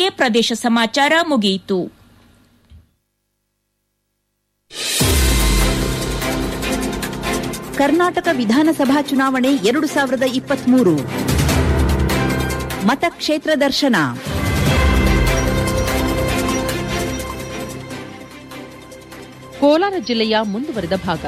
ಇಲ್ಲಿಗೆ ಪ್ರದೇಶ ಸಮಾಚಾರ ಮುಗಿಯಿತು ಕರ್ನಾಟಕ ವಿಧಾನಸಭಾ ಚುನಾವಣೆ ಎರಡು ಸಾವಿರದ ಇಪ್ಪತ್ಮೂರು ಮತಕ್ಷೇತ್ರ ದರ್ಶನ ಕೋಲಾರ ಜಿಲ್ಲೆಯ ಮುಂದುವರೆದ ಭಾಗ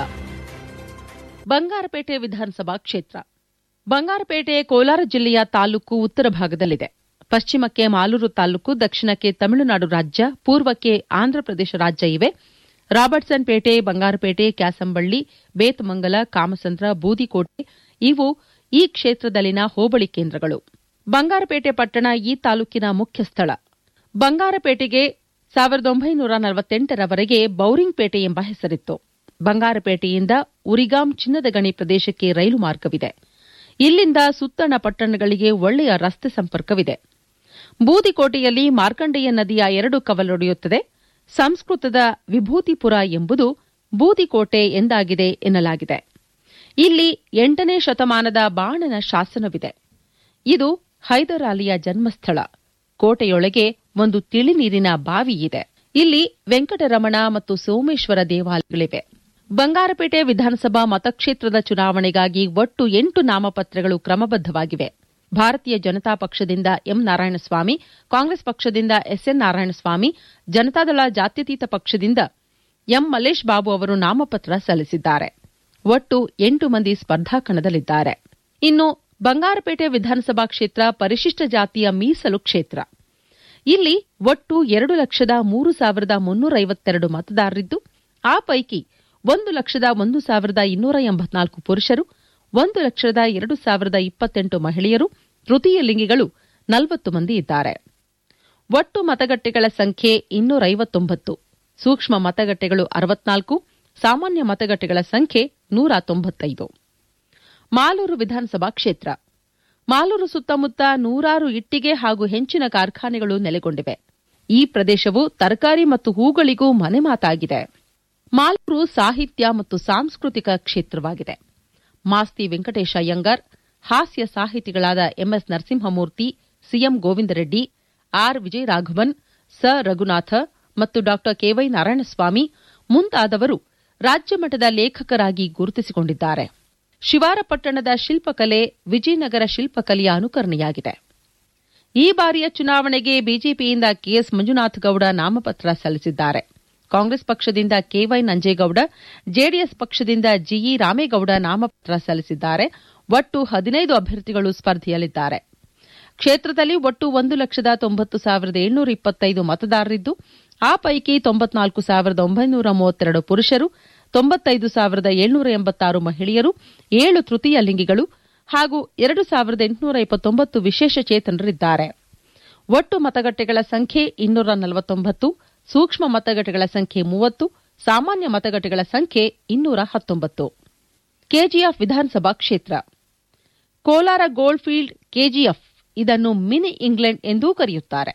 ಬಂಗಾರಪೇಟೆ ವಿಧಾನಸಭಾ ಕ್ಷೇತ್ರ ಬಂಗಾರಪೇಟೆ ಕೋಲಾರ ಜಿಲ್ಲೆಯ ತಾಲೂಕು ಉತ್ತರ ಭಾಗದಲ್ಲಿದೆ ಪಶ್ಚಿಮಕ್ಕೆ ಮಾಲೂರು ತಾಲೂಕು ದಕ್ಷಿಣಕ್ಕೆ ತಮಿಳುನಾಡು ರಾಜ್ಯ ಪೂರ್ವಕ್ಕೆ ಆಂಧ್ರಪ್ರದೇಶ ರಾಜ್ಯ ಇವೆ ರಾಬರ್ಟ್ಸನ್ ಪೇಟೆ ಬಂಗಾರಪೇಟೆ ಕ್ಯಾಸಂಬಳ್ಳಿ ಬೇತಮಂಗಲ ಕಾಮಸಂದ್ರ ಬೂದಿಕೋಟೆ ಇವು ಈ ಕ್ಷೇತ್ರದಲ್ಲಿನ ಹೋಬಳಿ ಕೇಂದ್ರಗಳು ಬಂಗಾರಪೇಟೆ ಪಟ್ಟಣ ಈ ತಾಲೂಕಿನ ಮುಖ್ಯ ಸ್ಥಳ ಬಂಗಾರಪೇಟೆಗೆ ಸಾವಿರದ ಒಂಬೈನೂರ ನಲವತ್ತೆಂಟರವರೆಗೆ ಬೌರಿಂಗ್ ಪೇಟೆ ಎಂಬ ಹೆಸರಿತ್ತು ಬಂಗಾರಪೇಟೆಯಿಂದ ಉರಿಗಾಂ ಚಿನ್ನದ ಗಣಿ ಪ್ರದೇಶಕ್ಕೆ ರೈಲು ಮಾರ್ಗವಿದೆ ಇಲ್ಲಿಂದ ಸುತ್ತಣ ಪಟ್ಟಣಗಳಿಗೆ ಒಳ್ಳೆಯ ರಸ್ತೆ ಸಂಪರ್ಕವಿದೆ ಬೂದಿಕೋಟೆಯಲ್ಲಿ ಮಾರ್ಕಂಡೇಯ ನದಿಯ ಎರಡು ಕವಲೊಡೆಯುತ್ತದೆ ಸಂಸ್ಕೃತದ ವಿಭೂತಿಪುರ ಎಂಬುದು ಬೂದಿಕೋಟೆ ಎಂದಾಗಿದೆ ಎನ್ನಲಾಗಿದೆ ಇಲ್ಲಿ ಎಂಟನೇ ಶತಮಾನದ ಬಾಣನ ಶಾಸನವಿದೆ ಇದು ಹೈದರ್ ಅಲಿಯ ಜನ್ಮಸ್ಥಳ ಕೋಟೆಯೊಳಗೆ ಒಂದು ತಿಳಿನೀರಿನ ಬಾವಿ ಇದೆ ಇಲ್ಲಿ ವೆಂಕಟರಮಣ ಮತ್ತು ಸೋಮೇಶ್ವರ ದೇವಾಲಯಗಳಿವೆ ಬಂಗಾರಪೇಟೆ ವಿಧಾನಸಭಾ ಮತಕ್ಷೇತ್ರದ ಚುನಾವಣೆಗಾಗಿ ಒಟ್ಟು ಎಂಟು ನಾಮಪತ್ರಗಳು ಕ್ರಮಬದ್ದವಾಗಿವೆ ಭಾರತೀಯ ಜನತಾ ಪಕ್ಷದಿಂದ ಎಂ ನಾರಾಯಣಸ್ವಾಮಿ ಕಾಂಗ್ರೆಸ್ ಪಕ್ಷದಿಂದ ಎಸ್ಎನ್ ನಾರಾಯಣಸ್ವಾಮಿ ಜನತಾದಳ ಜಾತ್ಯತೀತ ಪಕ್ಷದಿಂದ ಎಂ ಮಲ್ಲೇಶ್ ಬಾಬು ಅವರು ನಾಮಪತ್ರ ಸಲ್ಲಿಸಿದ್ದಾರೆ ಒಟ್ಟು ಎಂಟು ಮಂದಿ ಸ್ಪರ್ಧಾ ಕಣದಲ್ಲಿದ್ದಾರೆ ಇನ್ನು ಬಂಗಾರಪೇಟೆ ವಿಧಾನಸಭಾ ಕ್ಷೇತ್ರ ಪರಿಶಿಷ್ಟ ಜಾತಿಯ ಮೀಸಲು ಕ್ಷೇತ್ರ ಇಲ್ಲಿ ಒಟ್ಟು ಎರಡು ಲಕ್ಷದ ಮೂರು ಸಾವಿರದ ಮುನ್ನೂರ ಐವತ್ತೆರಡು ಮತದಾರರಿದ್ದು ಆ ಪೈಕಿ ಒಂದು ಲಕ್ಷದ ಒಂದು ಸಾವಿರದ ಇನ್ನೂರ ಎಂಬತ್ನಾಲ್ಕು ಪುರುಷರು ಒಂದು ಲಕ್ಷದ ಎರಡು ಸಾವಿರದ ಇಪ್ಪತ್ತೆಂಟು ಮಹಿಳೆಯರು ತೃತೀಯ ಲಿಂಗಿಗಳು ನಲವತ್ತು ಮಂದಿ ಇದ್ದಾರೆ ಒಟ್ಟು ಮತಗಟ್ಟೆಗಳ ಸಂಖ್ಯೆ ಇನ್ನೂರ ಐವತ್ತೊಂಬತ್ತು ಸೂಕ್ಷ್ಮ ಮತಗಟ್ಟೆಗಳು ಅರವತ್ನಾಲ್ಕು ಸಾಮಾನ್ಯ ಮತಗಟ್ಟೆಗಳ ಸಂಖ್ಯೆ ನೂರ ತೊಂಬತ್ತೈದು ಮಾಲೂರು ವಿಧಾನಸಭಾ ಕ್ಷೇತ್ರ ಮಾಲೂರು ಸುತ್ತಮುತ್ತ ನೂರಾರು ಇಟ್ಟಿಗೆ ಹಾಗೂ ಹೆಂಚಿನ ಕಾರ್ಖಾನೆಗಳು ನೆಲೆಗೊಂಡಿವೆ ಈ ಪ್ರದೇಶವು ತರಕಾರಿ ಮತ್ತು ಹೂಗಳಿಗೂ ಮನೆಮಾತಾಗಿದೆ ಮಾಲೂರು ಸಾಹಿತ್ಯ ಮತ್ತು ಸಾಂಸ್ಕೃತಿಕ ಕ್ಷೇತ್ರವಾಗಿದೆ ಮಾಸ್ತಿ ವೆಂಕಟೇಶ ಅಯ್ಯಂಗಾರ್ ಹಾಸ್ಯ ಸಾಹಿತಿಗಳಾದ MS Narasimhamurthy CM Govindareddy R Vijayaraghavan Sa Raghunatha ಮತ್ತು ಡಾ ಕೆವೈ ನಾರಾಯಣಸ್ವಾಮಿ ಮುಂತಾದವರು ರಾಜ್ಯಮಟ್ಟದ ಲೇಖಕರಾಗಿ ಗುರುತಿಸಿಕೊಂಡಿದ್ದಾರೆ ಶಿವಾರಪಟ್ಟಣದ ಶಿಲ್ಪಕಲೆ ವಿಜಯನಗರ ಶಿಲ್ಪಕಲೆಯ ಅನುಕರಣೆಯಾಗಿದೆ ಈ ಬಾರಿಯ ಚುನಾವಣೆಗೆ ಬಿಜೆಪಿಯಿಂದ ಕೆಎಸ್ ಮಂಜುನಾಥ್ ಗೌಡ ನಾಮಪತ್ರ ಸಲ್ಲಿಸಿದ್ದಾರೆ ಕಾಂಗ್ರೆಸ್ ಪಕ್ಷದಿಂದ ಕೆವೈ ನಂಜೇಗೌಡ ಜೆಡಿಎಸ್ ಪಕ್ಷದಿಂದ ಜಿಇ ರಾಮೇಗೌಡ ನಾಮಪತ್ರ ಸಲ್ಲಿಸಿದ್ದಾರೆ ಒಟ್ಟು ಹದಿನೈದು ಅಭ್ಯರ್ಥಿಗಳು ಸ್ಪರ್ಧೆಯಲ್ಲಿದ್ದಾರೆ ಕ್ಷೇತ್ರದಲ್ಲಿ ಒಟ್ಟು ಒಂದು ಲಕ್ಷದ ತೊಂಬತ್ತು ಸಾವಿರದ ಏಳ್ನೂರ ಇಪ್ಪತ್ತೈದು ಮತದಾರರಿದ್ದು ಆ ಪೈಕಿ ತೊಂಬತ್ನಾಲ್ಕು ಸಾವಿರದ ಒಂಬೈನೂರ ಮೂವತ್ತೆರಡು ಪುರುಷರು ತೊಂಬತ್ತೈದು ಸಾವಿರದ ಏಳ್ನೂರ ಎಂಬತ್ತಾರು ಮಹಿಳೆಯರು ಏಳು ತೃತೀಯ ಲಿಂಗಿಗಳು ಹಾಗೂ ಎರಡು ಸಾವಿರದ ಎಂಟುನೂರ ಇಪ್ಪತ್ತೊಂಬತ್ತು ವಿಶೇಷ ಚೇತನರಿದ್ದಾರೆ ಒಟ್ಟು ಮತಗಟ್ಟೆಗಳ ಸಂಖ್ಯೆ ಇನ್ನೂರ ನಲವತ್ತೊಂಬತ್ತು ಸೂಕ್ಷ್ಮ ಮತಗಟ್ಟೆಗಳ ಸಂಖ್ಯೆ ಮೂವತ್ತು ಸಾಮಾನ್ಯ ಮತಗಟ್ಟೆಗಳ ಸಂಖ್ಯೆ ಇನ್ನೂರ ಹತ್ತೊಂಬತ್ತು ಕೆಜಿಎಫ್ ವಿಧಾನಸಭಾ ಕ್ಷೇತ್ರ ಕೋಲಾರ ಗೋಲ್ಡ್ ಫೀಲ್ಡ್ ಕೆಜಿಎಫ್ ಇದನ್ನು ಮಿನಿ ಇಂಗ್ಲೆಂಡ್ ಎಂದೂ ಕರೆಯುತ್ತಾರೆ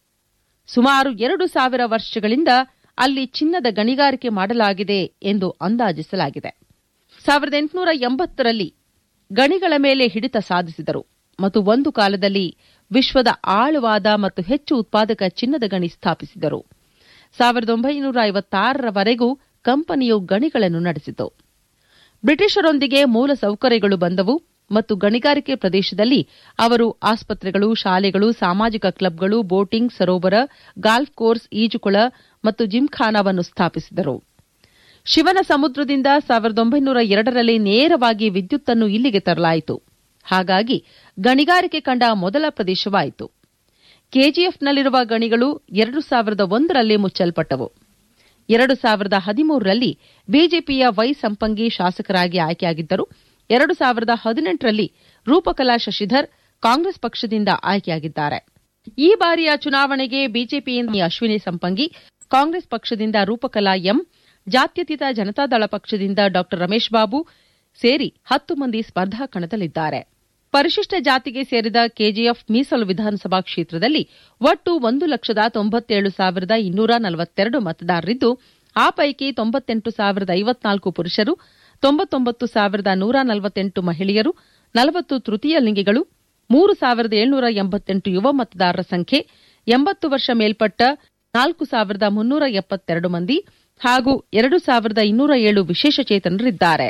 ಸುಮಾರು ಎರಡು ಸಾವಿರ ವರ್ಷಗಳಿಂದ ಅಲ್ಲಿ ಚಿನ್ನದ ಗಣಿಗಾರಿಕೆ ಮಾಡಲಾಗಿದೆ ಎಂದು ಅಂದಾಜಿಸಲಾಗಿದೆ ಸಾವಿರದ ಎಂಟುನೂರ ಎಂಬತ್ತರಲ್ಲಿ ಗಣಿಗಳ ಮೇಲೆ ಹಿಡಿತ ಸಾಧಿಸಿದರು ಮತ್ತು ಒಂದು ಕಾಲದಲ್ಲಿ ವಿಶ್ವದ ಆಳವಾದ ಮತ್ತು ಹೆಚ್ಚು ಉತ್ಪಾದಕ ಚಿನ್ನದ ಗಣಿ ಸ್ಥಾಪಿಸಿದರು ಸಾವಿರದ ಒಂಬೈನೂರ ಐವತ್ತಾರರವರೆಗೂ ಕಂಪನಿಯು ಗಣಿಗಳನ್ನು ನಡೆಸಿತು ಬ್ರಿಟಿಷರೊಂದಿಗೆ ಮೂಲ ಸೌಕರ್ಯಗಳು ಬಂದವು ಮತ್ತು ಗಣಿಗಾರಿಕೆ ಪ್ರದೇಶದಲ್ಲಿ ಅವರು ಆಸ್ಪತ್ರೆಗಳು ಶಾಲೆಗಳು ಸಾಮಾಜಿಕ ಕ್ಲಬ್ಗಳು ಬೋಟಿಂಗ್ ಸರೋವರ ಗಾಲ್ಫ್ ಕೋರ್ಸ್ ಈಜುಕೊಳ ಮತ್ತು ಜಿಮ್ಖಾನಾವನ್ನು ಸ್ಥಾಪಿಸಿದರು ಶಿವನ ಸಮುದ್ರದಿಂದ ಸಾವಿರದ ಒಂಬೈನೂರ ಎರಡರಲ್ಲಿ ನೇರವಾಗಿ ವಿದ್ಯುತ್ತನ್ನು ಇಲ್ಲಿಗೆ ತರಲಾಯಿತು ಹಾಗಾಗಿ ಗಣಿಗಾರಿಕೆ ಕಂಡ ಮೊದಲ ಪ್ರದೇಶವಾಯಿತು ಕೆಜಿಎಫ್ನಲ್ಲಿರುವ ಗಣಿಗಳು ಎರಡು ಸಾವಿರದ ಒಂದರಲ್ಲಿ ಮುಚ್ಚಲ್ಪಟ್ಟವು ಎರಡು ಸಾವಿರದ ಹದಿಮೂರರಲ್ಲಿ ಬಿಜೆಪಿಯ ವೈ ಸಂಪಂಗಿ ಶಾಸಕರಾಗಿ ಆಯ್ಕೆಯಾಗಿದ್ದರು ಎರಡು ಸಾವಿರದ ಹದಿನೆಂಟರಲ್ಲಿ ರೂಪಕಲಾ ಶಶಿಧರ್ ಕಾಂಗ್ರೆಸ್ ಪಕ್ಷದಿಂದ ಆಯ್ಕೆಯಾಗಿದ್ದಾರೆ ಈ ಬಾರಿಯ ಚುನಾವಣೆಗೆ ಬಿಜೆಪಿಯಿಂದ ಅಶ್ವಿನಿ ಸಂಪಂಗಿ ಕಾಂಗ್ರೆಸ್ ಪಕ್ಷದಿಂದ ರೂಪಕಲಾ ಎಂ ಜಾತ್ಯತೀತ ಜನತಾದಳ ಪಕ್ಷದಿಂದ ಡಾ ರಮೇಶ್ ಬಾಬು ಸೇರಿ ಹತ್ತು ಮಂದಿ ಸ್ಪರ್ಧಾ ಕಣದಲ್ಲಿದ್ದಾರೆ ಪರಿಶಿಷ್ಟ ಜಾತಿಗೆ ಸೇರಿದ ಕೆಜಿಎಫ್ ಮೀಸಲು ವಿಧಾನಸಭಾ ಕ್ಷೇತ್ರದಲ್ಲಿ ಒಟ್ಟು ಒಂದು ಲಕ್ಷದ ತೊಂಬತ್ತೇಳು ಸಾವಿರದ ಇನ್ನೂರ ನಲವತ್ತೆರಡು ಮತದಾರರಿದ್ದು ಆ ಪೈಕಿ ತೊಂಬತ್ತೆಂಟು ಸಾವಿರದ ಐವತ್ನಾಲ್ಕು ಪುರುಷರು ತೊಂಬತ್ತೊಂಬತ್ತು ಸಾವಿರದ ನೂರ ನಲವತ್ತೆಂಟು ಮಹಿಳೆಯರು ನಲವತ್ತು ತೃತೀಯ ಲಿಂಗಿಗಳು ಮೂರು ಸಾವಿರದ ಏಳ್ನೂರ ಎಂಬತ್ತೆಂಟು ಯುವ ಮತದಾರರ ಸಂಖ್ಯೆ ಎಂಬತ್ತು ವರ್ಷ ಮೇಲ್ಪಟ್ಟ ನಾಲ್ಕು ಸಾವಿರದ ಮುನ್ನೂರ ಎಪ್ಪತ್ತೆರಡು ಮಂದಿ ಹಾಗೂ ಎರಡು ಸಾವಿರದ ಇನ್ನೂರ ಏಳು ವಿಶೇಷಚೇತನರಿದ್ದಾರೆ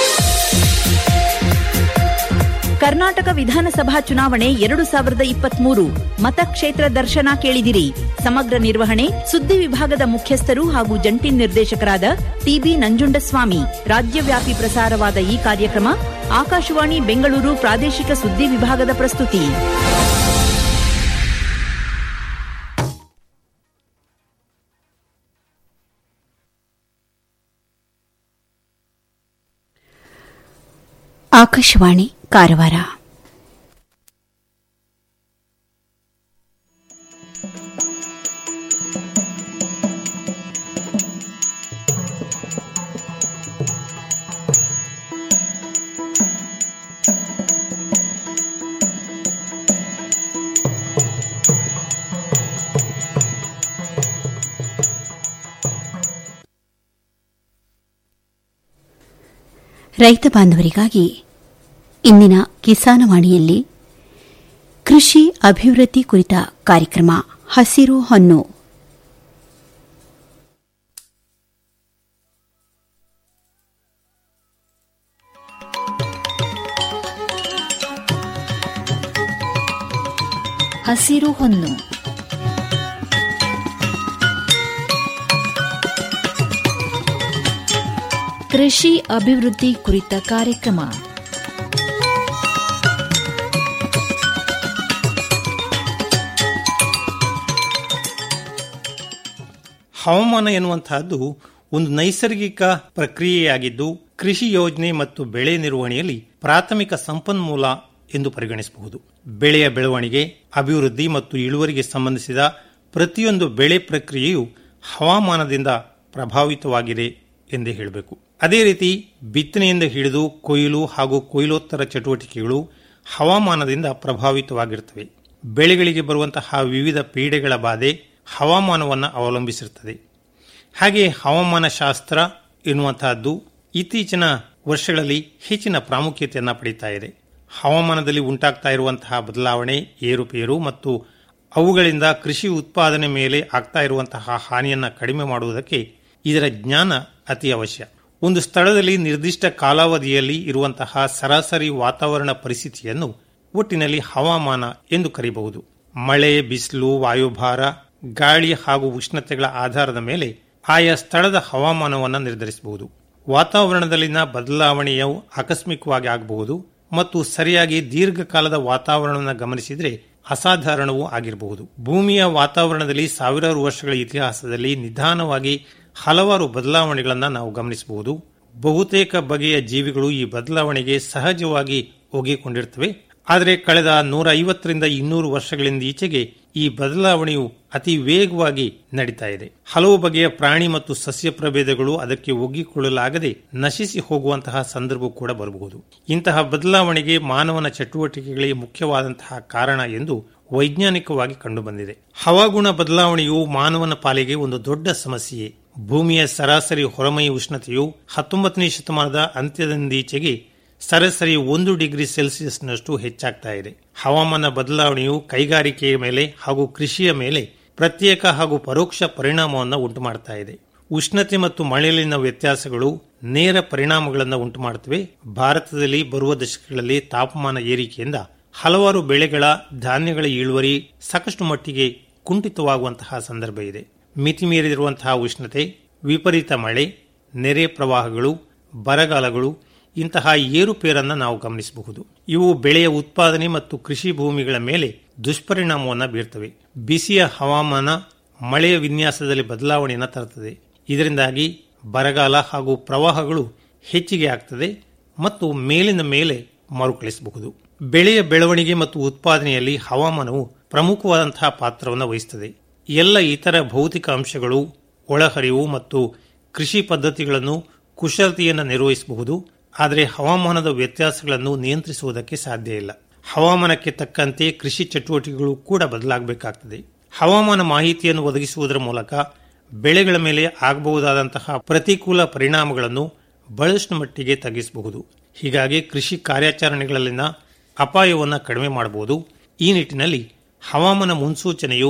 ಕರ್ನಾಟಕ ವಿಧಾನಸಭಾ ಚುನಾವಣೆ ಎರಡು ಸಾವಿರದ ಇಪ್ಪತ್ಮೂರು ಮತಕ್ಷೇತ್ರ ದರ್ಶನ ಕೇಳಿದಿರಿ ಸಮಗ್ರ ನಿರ್ವಹಣೆ ಸುದ್ದಿ ವಿಭಾಗದ ಮುಖ್ಯಸ್ಥರು ಹಾಗೂ ಜಂಟಿ ನಿರ್ದೇಶಕರಾದ ಟಿಬಿ ನಂಜುಂಡಸ್ವಾಮಿ ರಾಜ್ಯವ್ಯಾಪಿ ಪ್ರಸಾರವಾದ ಈ ಕಾರ್ಯಕ್ರಮ ಆಕಾಶವಾಣಿ ಬೆಂಗಳೂರು ಪ್ರಾದೇಶಿಕ ಸುದ್ದಿ ವಿಭಾಗದ ಪ್ರಸ್ತುತಿ ಆಕಾಶವಾಣಿ ಕಾರವಾರ ರೈತ ಬಾಂಧವರಿಗಾಗಿ ಇಂದಿನ ಕಿಸಾನವಾಣಿಯಲ್ಲಿ ಕೃಷಿ ಅಭಿವೃದ್ಧಿ ಕುರಿತ ಕಾರ್ಯಕ್ರಮ ಹಸಿರು ಹೊನ್ನು ಹಸಿರು ಹೊನ್ನು ಕೃಷಿ ಅಭಿವೃದ್ಧಿ ಕುರಿತ ಕಾರ್ಯಕ್ರಮ ಹವಾಮಾನ ಎನ್ನುವಂತಹದ್ದು ಒಂದು ನೈಸರ್ಗಿಕ ಪ್ರಕ್ರಿಯೆಯಾಗಿದ್ದು ಕೃಷಿ ಯೋಜನೆ ಮತ್ತು ಬೆಳೆ ನಿರ್ವಹಣೆಯಲ್ಲಿ ಪ್ರಾಥಮಿಕ ಸಂಪನ್ಮೂಲ ಎಂದು ಪರಿಗಣಿಸಬಹುದು ಬೆಳೆಯ ಬೆಳವಣಿಗೆ ಅಭಿವೃದ್ಧಿ ಮತ್ತು ಇಳುವರಿಗೆ ಸಂಬಂಧಿಸಿದ ಪ್ರತಿಯೊಂದು ಬೆಳೆ ಪ್ರಕ್ರಿಯೆಯು ಹವಾಮಾನದಿಂದ ಪ್ರಭಾವಿತವಾಗಿದೆ ಎಂದೇ ಹೇಳಬೇಕು ಅದೇ ರೀತಿ ಬಿತ್ತನೆಯಿಂದ ಹಿಡಿದು ಕೊಯ್ಲು ಹಾಗೂ ಕೊಯ್ಲೋತ್ತರ ಚಟುವಟಿಕೆಗಳು ಹವಾಮಾನದಿಂದ ಪ್ರಭಾವಿತವಾಗಿರುತ್ತವೆ ಬೆಳೆಗಳಿಗೆ ಬರುವಂತಹ ವಿವಿಧ ಪೀಡೆಗಳ ಬಾಧೆ ಹವಾಮಾನವನ್ನು ಅವಲಂಬಿಸಿರುತ್ತದೆ ಹಾಗೆ ಹವಾಮಾನ ಶಾಸ್ತ್ರ ಎನ್ನುವಂತಹದ್ದು ಇತ್ತೀಚಿನ ವರ್ಷಗಳಲ್ಲಿ ಹೆಚ್ಚಿನ ಪ್ರಾಮುಖ್ಯತೆಯನ್ನು ಪಡೀತಾ ಇದೆ ಹವಾಮಾನದಲ್ಲಿ ಉಂಟಾಗ್ತಾ ಇರುವಂತಹ ಬದಲಾವಣೆ ಏರುಪೇರು ಮತ್ತು ಅವುಗಳಿಂದ ಕೃಷಿ ಉತ್ಪಾದನೆ ಮೇಲೆ ಆಗ್ತಾ ಇರುವಂತಹ ಹಾನಿಯನ್ನು ಕಡಿಮೆ ಮಾಡುವುದಕ್ಕೆ ಇದರ ಜ್ಞಾನ ಅತಿ ಅವಶ್ಯ ಒಂದು ಸ್ಥಳದಲ್ಲಿ ನಿರ್ದಿಷ್ಟ ಕಾಲಾವಧಿಯಲ್ಲಿ ಇರುವಂತಹ ಸರಾಸರಿ ವಾತಾವರಣ ಪರಿಸ್ಥಿತಿಯನ್ನು ಒಟ್ಟಿನಲ್ಲಿ ಹವಾಮಾನ ಎಂದು ಕರೆಯಬಹುದು ಮಳೆ ಬಿಸಿಲು ವಾಯುಭಾರ ಗಾಳಿ ಹಾಗೂ ಉಷ್ಣತೆಗಳ ಆಧಾರದ ಮೇಲೆ ಆಯಾ ಸ್ಥಳದ ಹವಾಮಾನವನ್ನು ನಿರ್ಧರಿಸಬಹುದು ವಾತಾವರಣದಲ್ಲಿನ ಬದಲಾವಣೆಯು ಆಕಸ್ಮಿಕವಾಗಿ ಆಗಬಹುದು ಮತ್ತು ಸರಿಯಾಗಿ ದೀರ್ಘಕಾಲದ ವಾತಾವರಣವನ್ನು ಗಮನಿಸಿದರೆ ಅಸಾಧಾರಣವೂ ಆಗಿರಬಹುದು ಭೂಮಿಯ ವಾತಾವರಣದಲ್ಲಿ ಸಾವಿರಾರು ವರ್ಷಗಳ ಇತಿಹಾಸದಲ್ಲಿ ನಿಧಾನವಾಗಿ ಹಲವಾರು ಬದಲಾವಣೆಗಳನ್ನು ನಾವು ಗಮನಿಸಬಹುದು ಬಹುತೇಕ ಬಗೆಯ ಜೀವಿಗಳು ಈ ಬದಲಾವಣೆಗೆ ಸಹಜವಾಗಿ ಒಗ್ಗಿಕೊಂಡಿರ್ತವೆ ಆದರೆ ಕಳೆದ ನೂರ ಐವತ್ತರಿಂದ ಇನ್ನೂರು ವರ್ಷಗಳಿಂದ ಈಚೆಗೆ ಈ ಬದಲಾವಣೆಯು ಅತಿ ವೇಗವಾಗಿ ನಡೀತಾ ಇದೆ ಹಲವು ಬಗೆಯ ಪ್ರಾಣಿ ಮತ್ತು ಸಸ್ಯ ಪ್ರಭೇದಗಳು ಅದಕ್ಕೆ ಒಗ್ಗಿಕೊಳ್ಳಲಾಗದೆ ನಶಿಸಿ ಹೋಗುವಂತಹ ಸಂದರ್ಭ ಕೂಡ ಬರಬಹುದು ಇಂತಹ ಬದಲಾವಣೆಗೆ ಮಾನವನ ಚಟುವಟಿಕೆಗಳೇ ಮುಖ್ಯವಾದಂತಹ ಕಾರಣ ಎಂದು ವೈಜ್ಞಾನಿಕವಾಗಿ ಕಂಡುಬಂದಿದೆ ಹವಾಗುಣ ಬದಲಾವಣೆಯು ಮಾನವನ ಪಾಲಿಗೆ ಒಂದು ದೊಡ್ಡ ಸಮಸ್ಯೆಯೇ ಭೂಮಿಯ ಸರಾಸರಿ ಹೊರಮೈ ಉಷ್ಣತೆಯು ಹತ್ತೊಂಬತ್ತನೇ ಶತಮಾನದ ಅಂತ್ಯದಿಂದೀಚೆಗೆ ಸರಾಸರಿ ಒಂದು ಡಿಗ್ರಿ ಸೆಲ್ಸಿಯಸ್ನಷ್ಟು ಹೆಚ್ಚಾಗ್ತಾ ಇದೆ ಹವಾಮಾನ ಬದಲಾವಣೆಯು ಕೈಗಾರಿಕೆಯ ಮೇಲೆ ಹಾಗೂ ಕೃಷಿಯ ಮೇಲೆ ಪ್ರತ್ಯೇಕ ಹಾಗೂ ಪರೋಕ್ಷ ಪರಿಣಾಮವನ್ನು ಉಂಟು ಮಾಡ್ತಾ ಇದೆ ಉಷ್ಣತೆ ಮತ್ತು ಮಳೆಯಲ್ಲಿನ ವ್ಯತ್ಯಾಸಗಳು ನೇರ ಪರಿಣಾಮಗಳನ್ನು ಉಂಟು ಮಾಡುತ್ತವೆ ಭಾರತದಲ್ಲಿ ಬರುವ ದಶಕಗಳಲ್ಲಿ ತಾಪಮಾನ ಏರಿಕೆಯಿಂದ ಹಲವಾರು ಬೆಳೆಗಳ ಧಾನ್ಯಗಳ ಇಳುವರಿ ಸಾಕಷ್ಟು ಮಟ್ಟಿಗೆ ಕುಂಠಿತವಾಗುವಂತಹ ಸಂದರ್ಭ ಇದೆ ಮಿತಿ ಮೀರಿದಿರುವಂತಹ ಉಷ್ಣತೆ ವಿಪರೀತ ಮಳೆ ನೆರೆ ಪ್ರವಾಹಗಳು ಬರಗಾಲಗಳು ಇಂತಹ ಏರುಪೇರನ್ನು ನಾವು ಗಮನಿಸಬಹುದು ಇವು ಬೆಳೆಯ ಉತ್ಪಾದನೆ ಮತ್ತು ಕೃಷಿ ಭೂಮಿಗಳ ಮೇಲೆ ದುಷ್ಪರಿಣಾಮವನ್ನು ಬೀರ್ತವೆ ಬಿಸಿಯ ಹವಾಮಾನ ಮಳೆಯ ವಿನ್ಯಾಸದಲ್ಲಿ ಬದಲಾವಣೆಯನ್ನು ತರುತ್ತದೆ ಇದರಿಂದಾಗಿ ಬರಗಾಲ ಹಾಗೂ ಪ್ರವಾಹಗಳು ಹೆಚ್ಚಿಗೆ ಆಗ್ತದೆ ಮತ್ತು ಮೇಲಿನ ಮೇಲೆ ಮರುಕಳಿಸಬಹುದು ಬೆಳೆಯ ಬೆಳವಣಿಗೆ ಮತ್ತು ಉತ್ಪಾದನೆಯಲ್ಲಿ ಹವಾಮಾನವು ಪ್ರಮುಖವಾದಂತಹ ಪಾತ್ರವನ್ನು ವಹಿಸುತ್ತದೆ ಎಲ್ಲ ಇತರ ಭೌತಿಕ ಅಂಶಗಳು ಒಳಹರಿವು ಮತ್ತು ಕೃಷಿ ಪದ್ಧತಿಗಳನ್ನು ಕುಶಲತೆಯನ್ನು ನಿರ್ವಹಿಸಬಹುದು ಆದರೆ ಹವಾಮಾನದ ವ್ಯತ್ಯಾಸಗಳನ್ನು ನಿಯಂತ್ರಿಸುವುದಕ್ಕೆ ಸಾಧ್ಯ ಇಲ್ಲ ಹವಾಮಾನಕ್ಕೆ ತಕ್ಕಂತೆ ಕೃಷಿ ಚಟುವಟಿಕೆಗಳು ಕೂಡ ಬದಲಾಗಬೇಕಾಗ್ತದೆ ಹವಾಮಾನ ಮಾಹಿತಿಯನ್ನು ಒದಗಿಸುವುದರ ಮೂಲಕ ಬೆಳೆಗಳ ಮೇಲೆ ಆಗಬಹುದಾದಂತಹ ಪ್ರತಿಕೂಲ ಪರಿಣಾಮಗಳನ್ನು ಬಹಳಷ್ಟು ಮಟ್ಟಿಗೆ ತಗ್ಗಿಸಬಹುದು ಹೀಗಾಗಿ ಕೃಷಿ ಕಾರ್ಯಾಚರಣೆಗಳಲ್ಲಿನ ಅಪಾಯವನ್ನು ಕಡಿಮೆ ಮಾಡಬಹುದು ಈ ನಿಟ್ಟಿನಲ್ಲಿ ಹವಾಮಾನ ಮುನ್ಸೂಚನೆಯು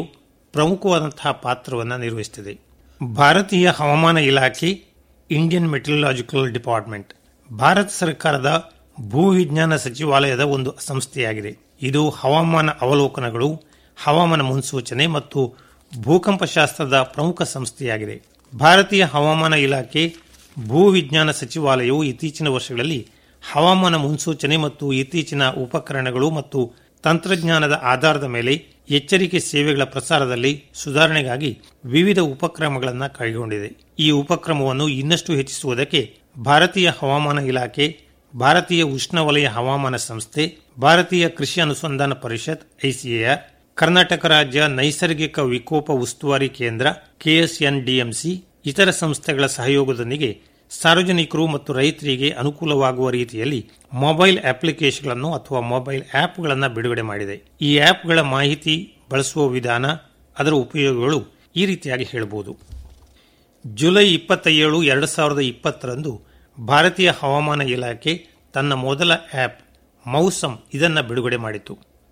ಪ್ರಮುಖವಾದಂತಹ ಪಾತ್ರವನ್ನು ನಿರ್ವಹಿಸುತ್ತದೆ ಭಾರತೀಯ ಹವಾಮಾನ ಇಲಾಖೆ ಇಂಡಿಯನ್ ಮೆಟೀರಿಯಲಾಜಿಕಲ್ ಡಿಪಾರ್ಟ್ಮೆಂಟ್ ಭಾರತ ಸರ್ಕಾರದ ಭೂವಿಜ್ಞಾನ ಸಚಿವಾಲಯದ ಒಂದು ಸಂಸ್ಥೆಯಾಗಿದೆ ಇದು ಹವಾಮಾನ ಅವಲೋಕನಗಳು ಹವಾಮಾನ ಮುನ್ಸೂಚನೆ ಮತ್ತು ಭೂಕಂಪಶಾಸ್ತ್ರದ ಪ್ರಮುಖ ಸಂಸ್ಥೆಯಾಗಿದೆ ಭಾರತೀಯ ಹವಾಮಾನ ಇಲಾಖೆ ಭೂವಿಜ್ಞಾನ ಸಚಿವಾಲಯವು ಇತ್ತೀಚಿನ ವರ್ಷಗಳಲ್ಲಿ ಹವಾಮಾನ ಮುನ್ಸೂಚನೆ ಮತ್ತು ಇತ್ತೀಚಿನ ಉಪಕರಣಗಳು ಮತ್ತು ತಂತ್ರಜ್ಞಾನದ ಆಧಾರದ ಮೇಲೆ ಎಚ್ಚರಿಕೆ ಸೇವೆಗಳ ಪ್ರಸಾರದಲ್ಲಿ ಸುಧಾರಣೆಗಾಗಿ ವಿವಿಧ ಉಪಕ್ರಮಗಳನ್ನು ಕೈಗೊಂಡಿದೆ ಈ ಉಪಕ್ರಮವನ್ನು ಇನ್ನಷ್ಟು ಹೆಚ್ಚಿಸುವುದಕ್ಕೆ ಭಾರತೀಯ ಹವಾಮಾನ ಇಲಾಖೆ ಭಾರತೀಯ ಉಷ್ಣವಲಯ ಹವಾಮಾನ ಸಂಸ್ಥೆ ಭಾರತೀಯ ಕೃಷಿ ಅನುಸಂಧಾನ ಪರಿಷತ್ ಐಸಿಎಆರ್ ಕರ್ನಾಟಕ ರಾಜ್ಯ ನೈಸರ್ಗಿಕ ವಿಕೋಪ ಉಸ್ತುವಾರಿ ಕೇಂದ್ರ ಕೆಎಸ್ಎನ್ಡಿಎಂಸಿ ಇತರ ಸಂಸ್ಥೆಗಳ ಸಹಯೋಗದೊಂದಿಗೆ ಸಾರ್ವಜನಿಕರು ಮತ್ತು ರೈತರಿಗೆ ಅನುಕೂಲವಾಗುವ ರೀತಿಯಲ್ಲಿ ಮೊಬೈಲ್ ಅಪ್ಲಿಕೇಶನ್ಗಳನ್ನು ಅಥವಾ ಮೊಬೈಲ್ ಆಪ್ಗಳನ್ನು ಬಿಡುಗಡೆ ಮಾಡಿದೆ ಈ ಆಪ್ಗಳ ಮಾಹಿತಿ ಬಳಸುವ ವಿಧಾನ ಅದರ ಉಪಯೋಗಗಳು ಈ ರೀತಿಯಾಗಿ ಹೇಳಬಹುದು ಜುಲೈ ಇಪ್ಪತ್ತ ಏಳು ಎರಡು ಸಾವಿರದ ಇಪ್ಪತ್ತರಂದು ಭಾರತೀಯ ಹವಾಮಾನ ಇಲಾಖೆ ತನ್ನ ಮೊದಲ ಆಪ್ ಮೌಸಮ್ ಇದನ್ನು ಬಿಡುಗಡೆ ಮಾಡಿತು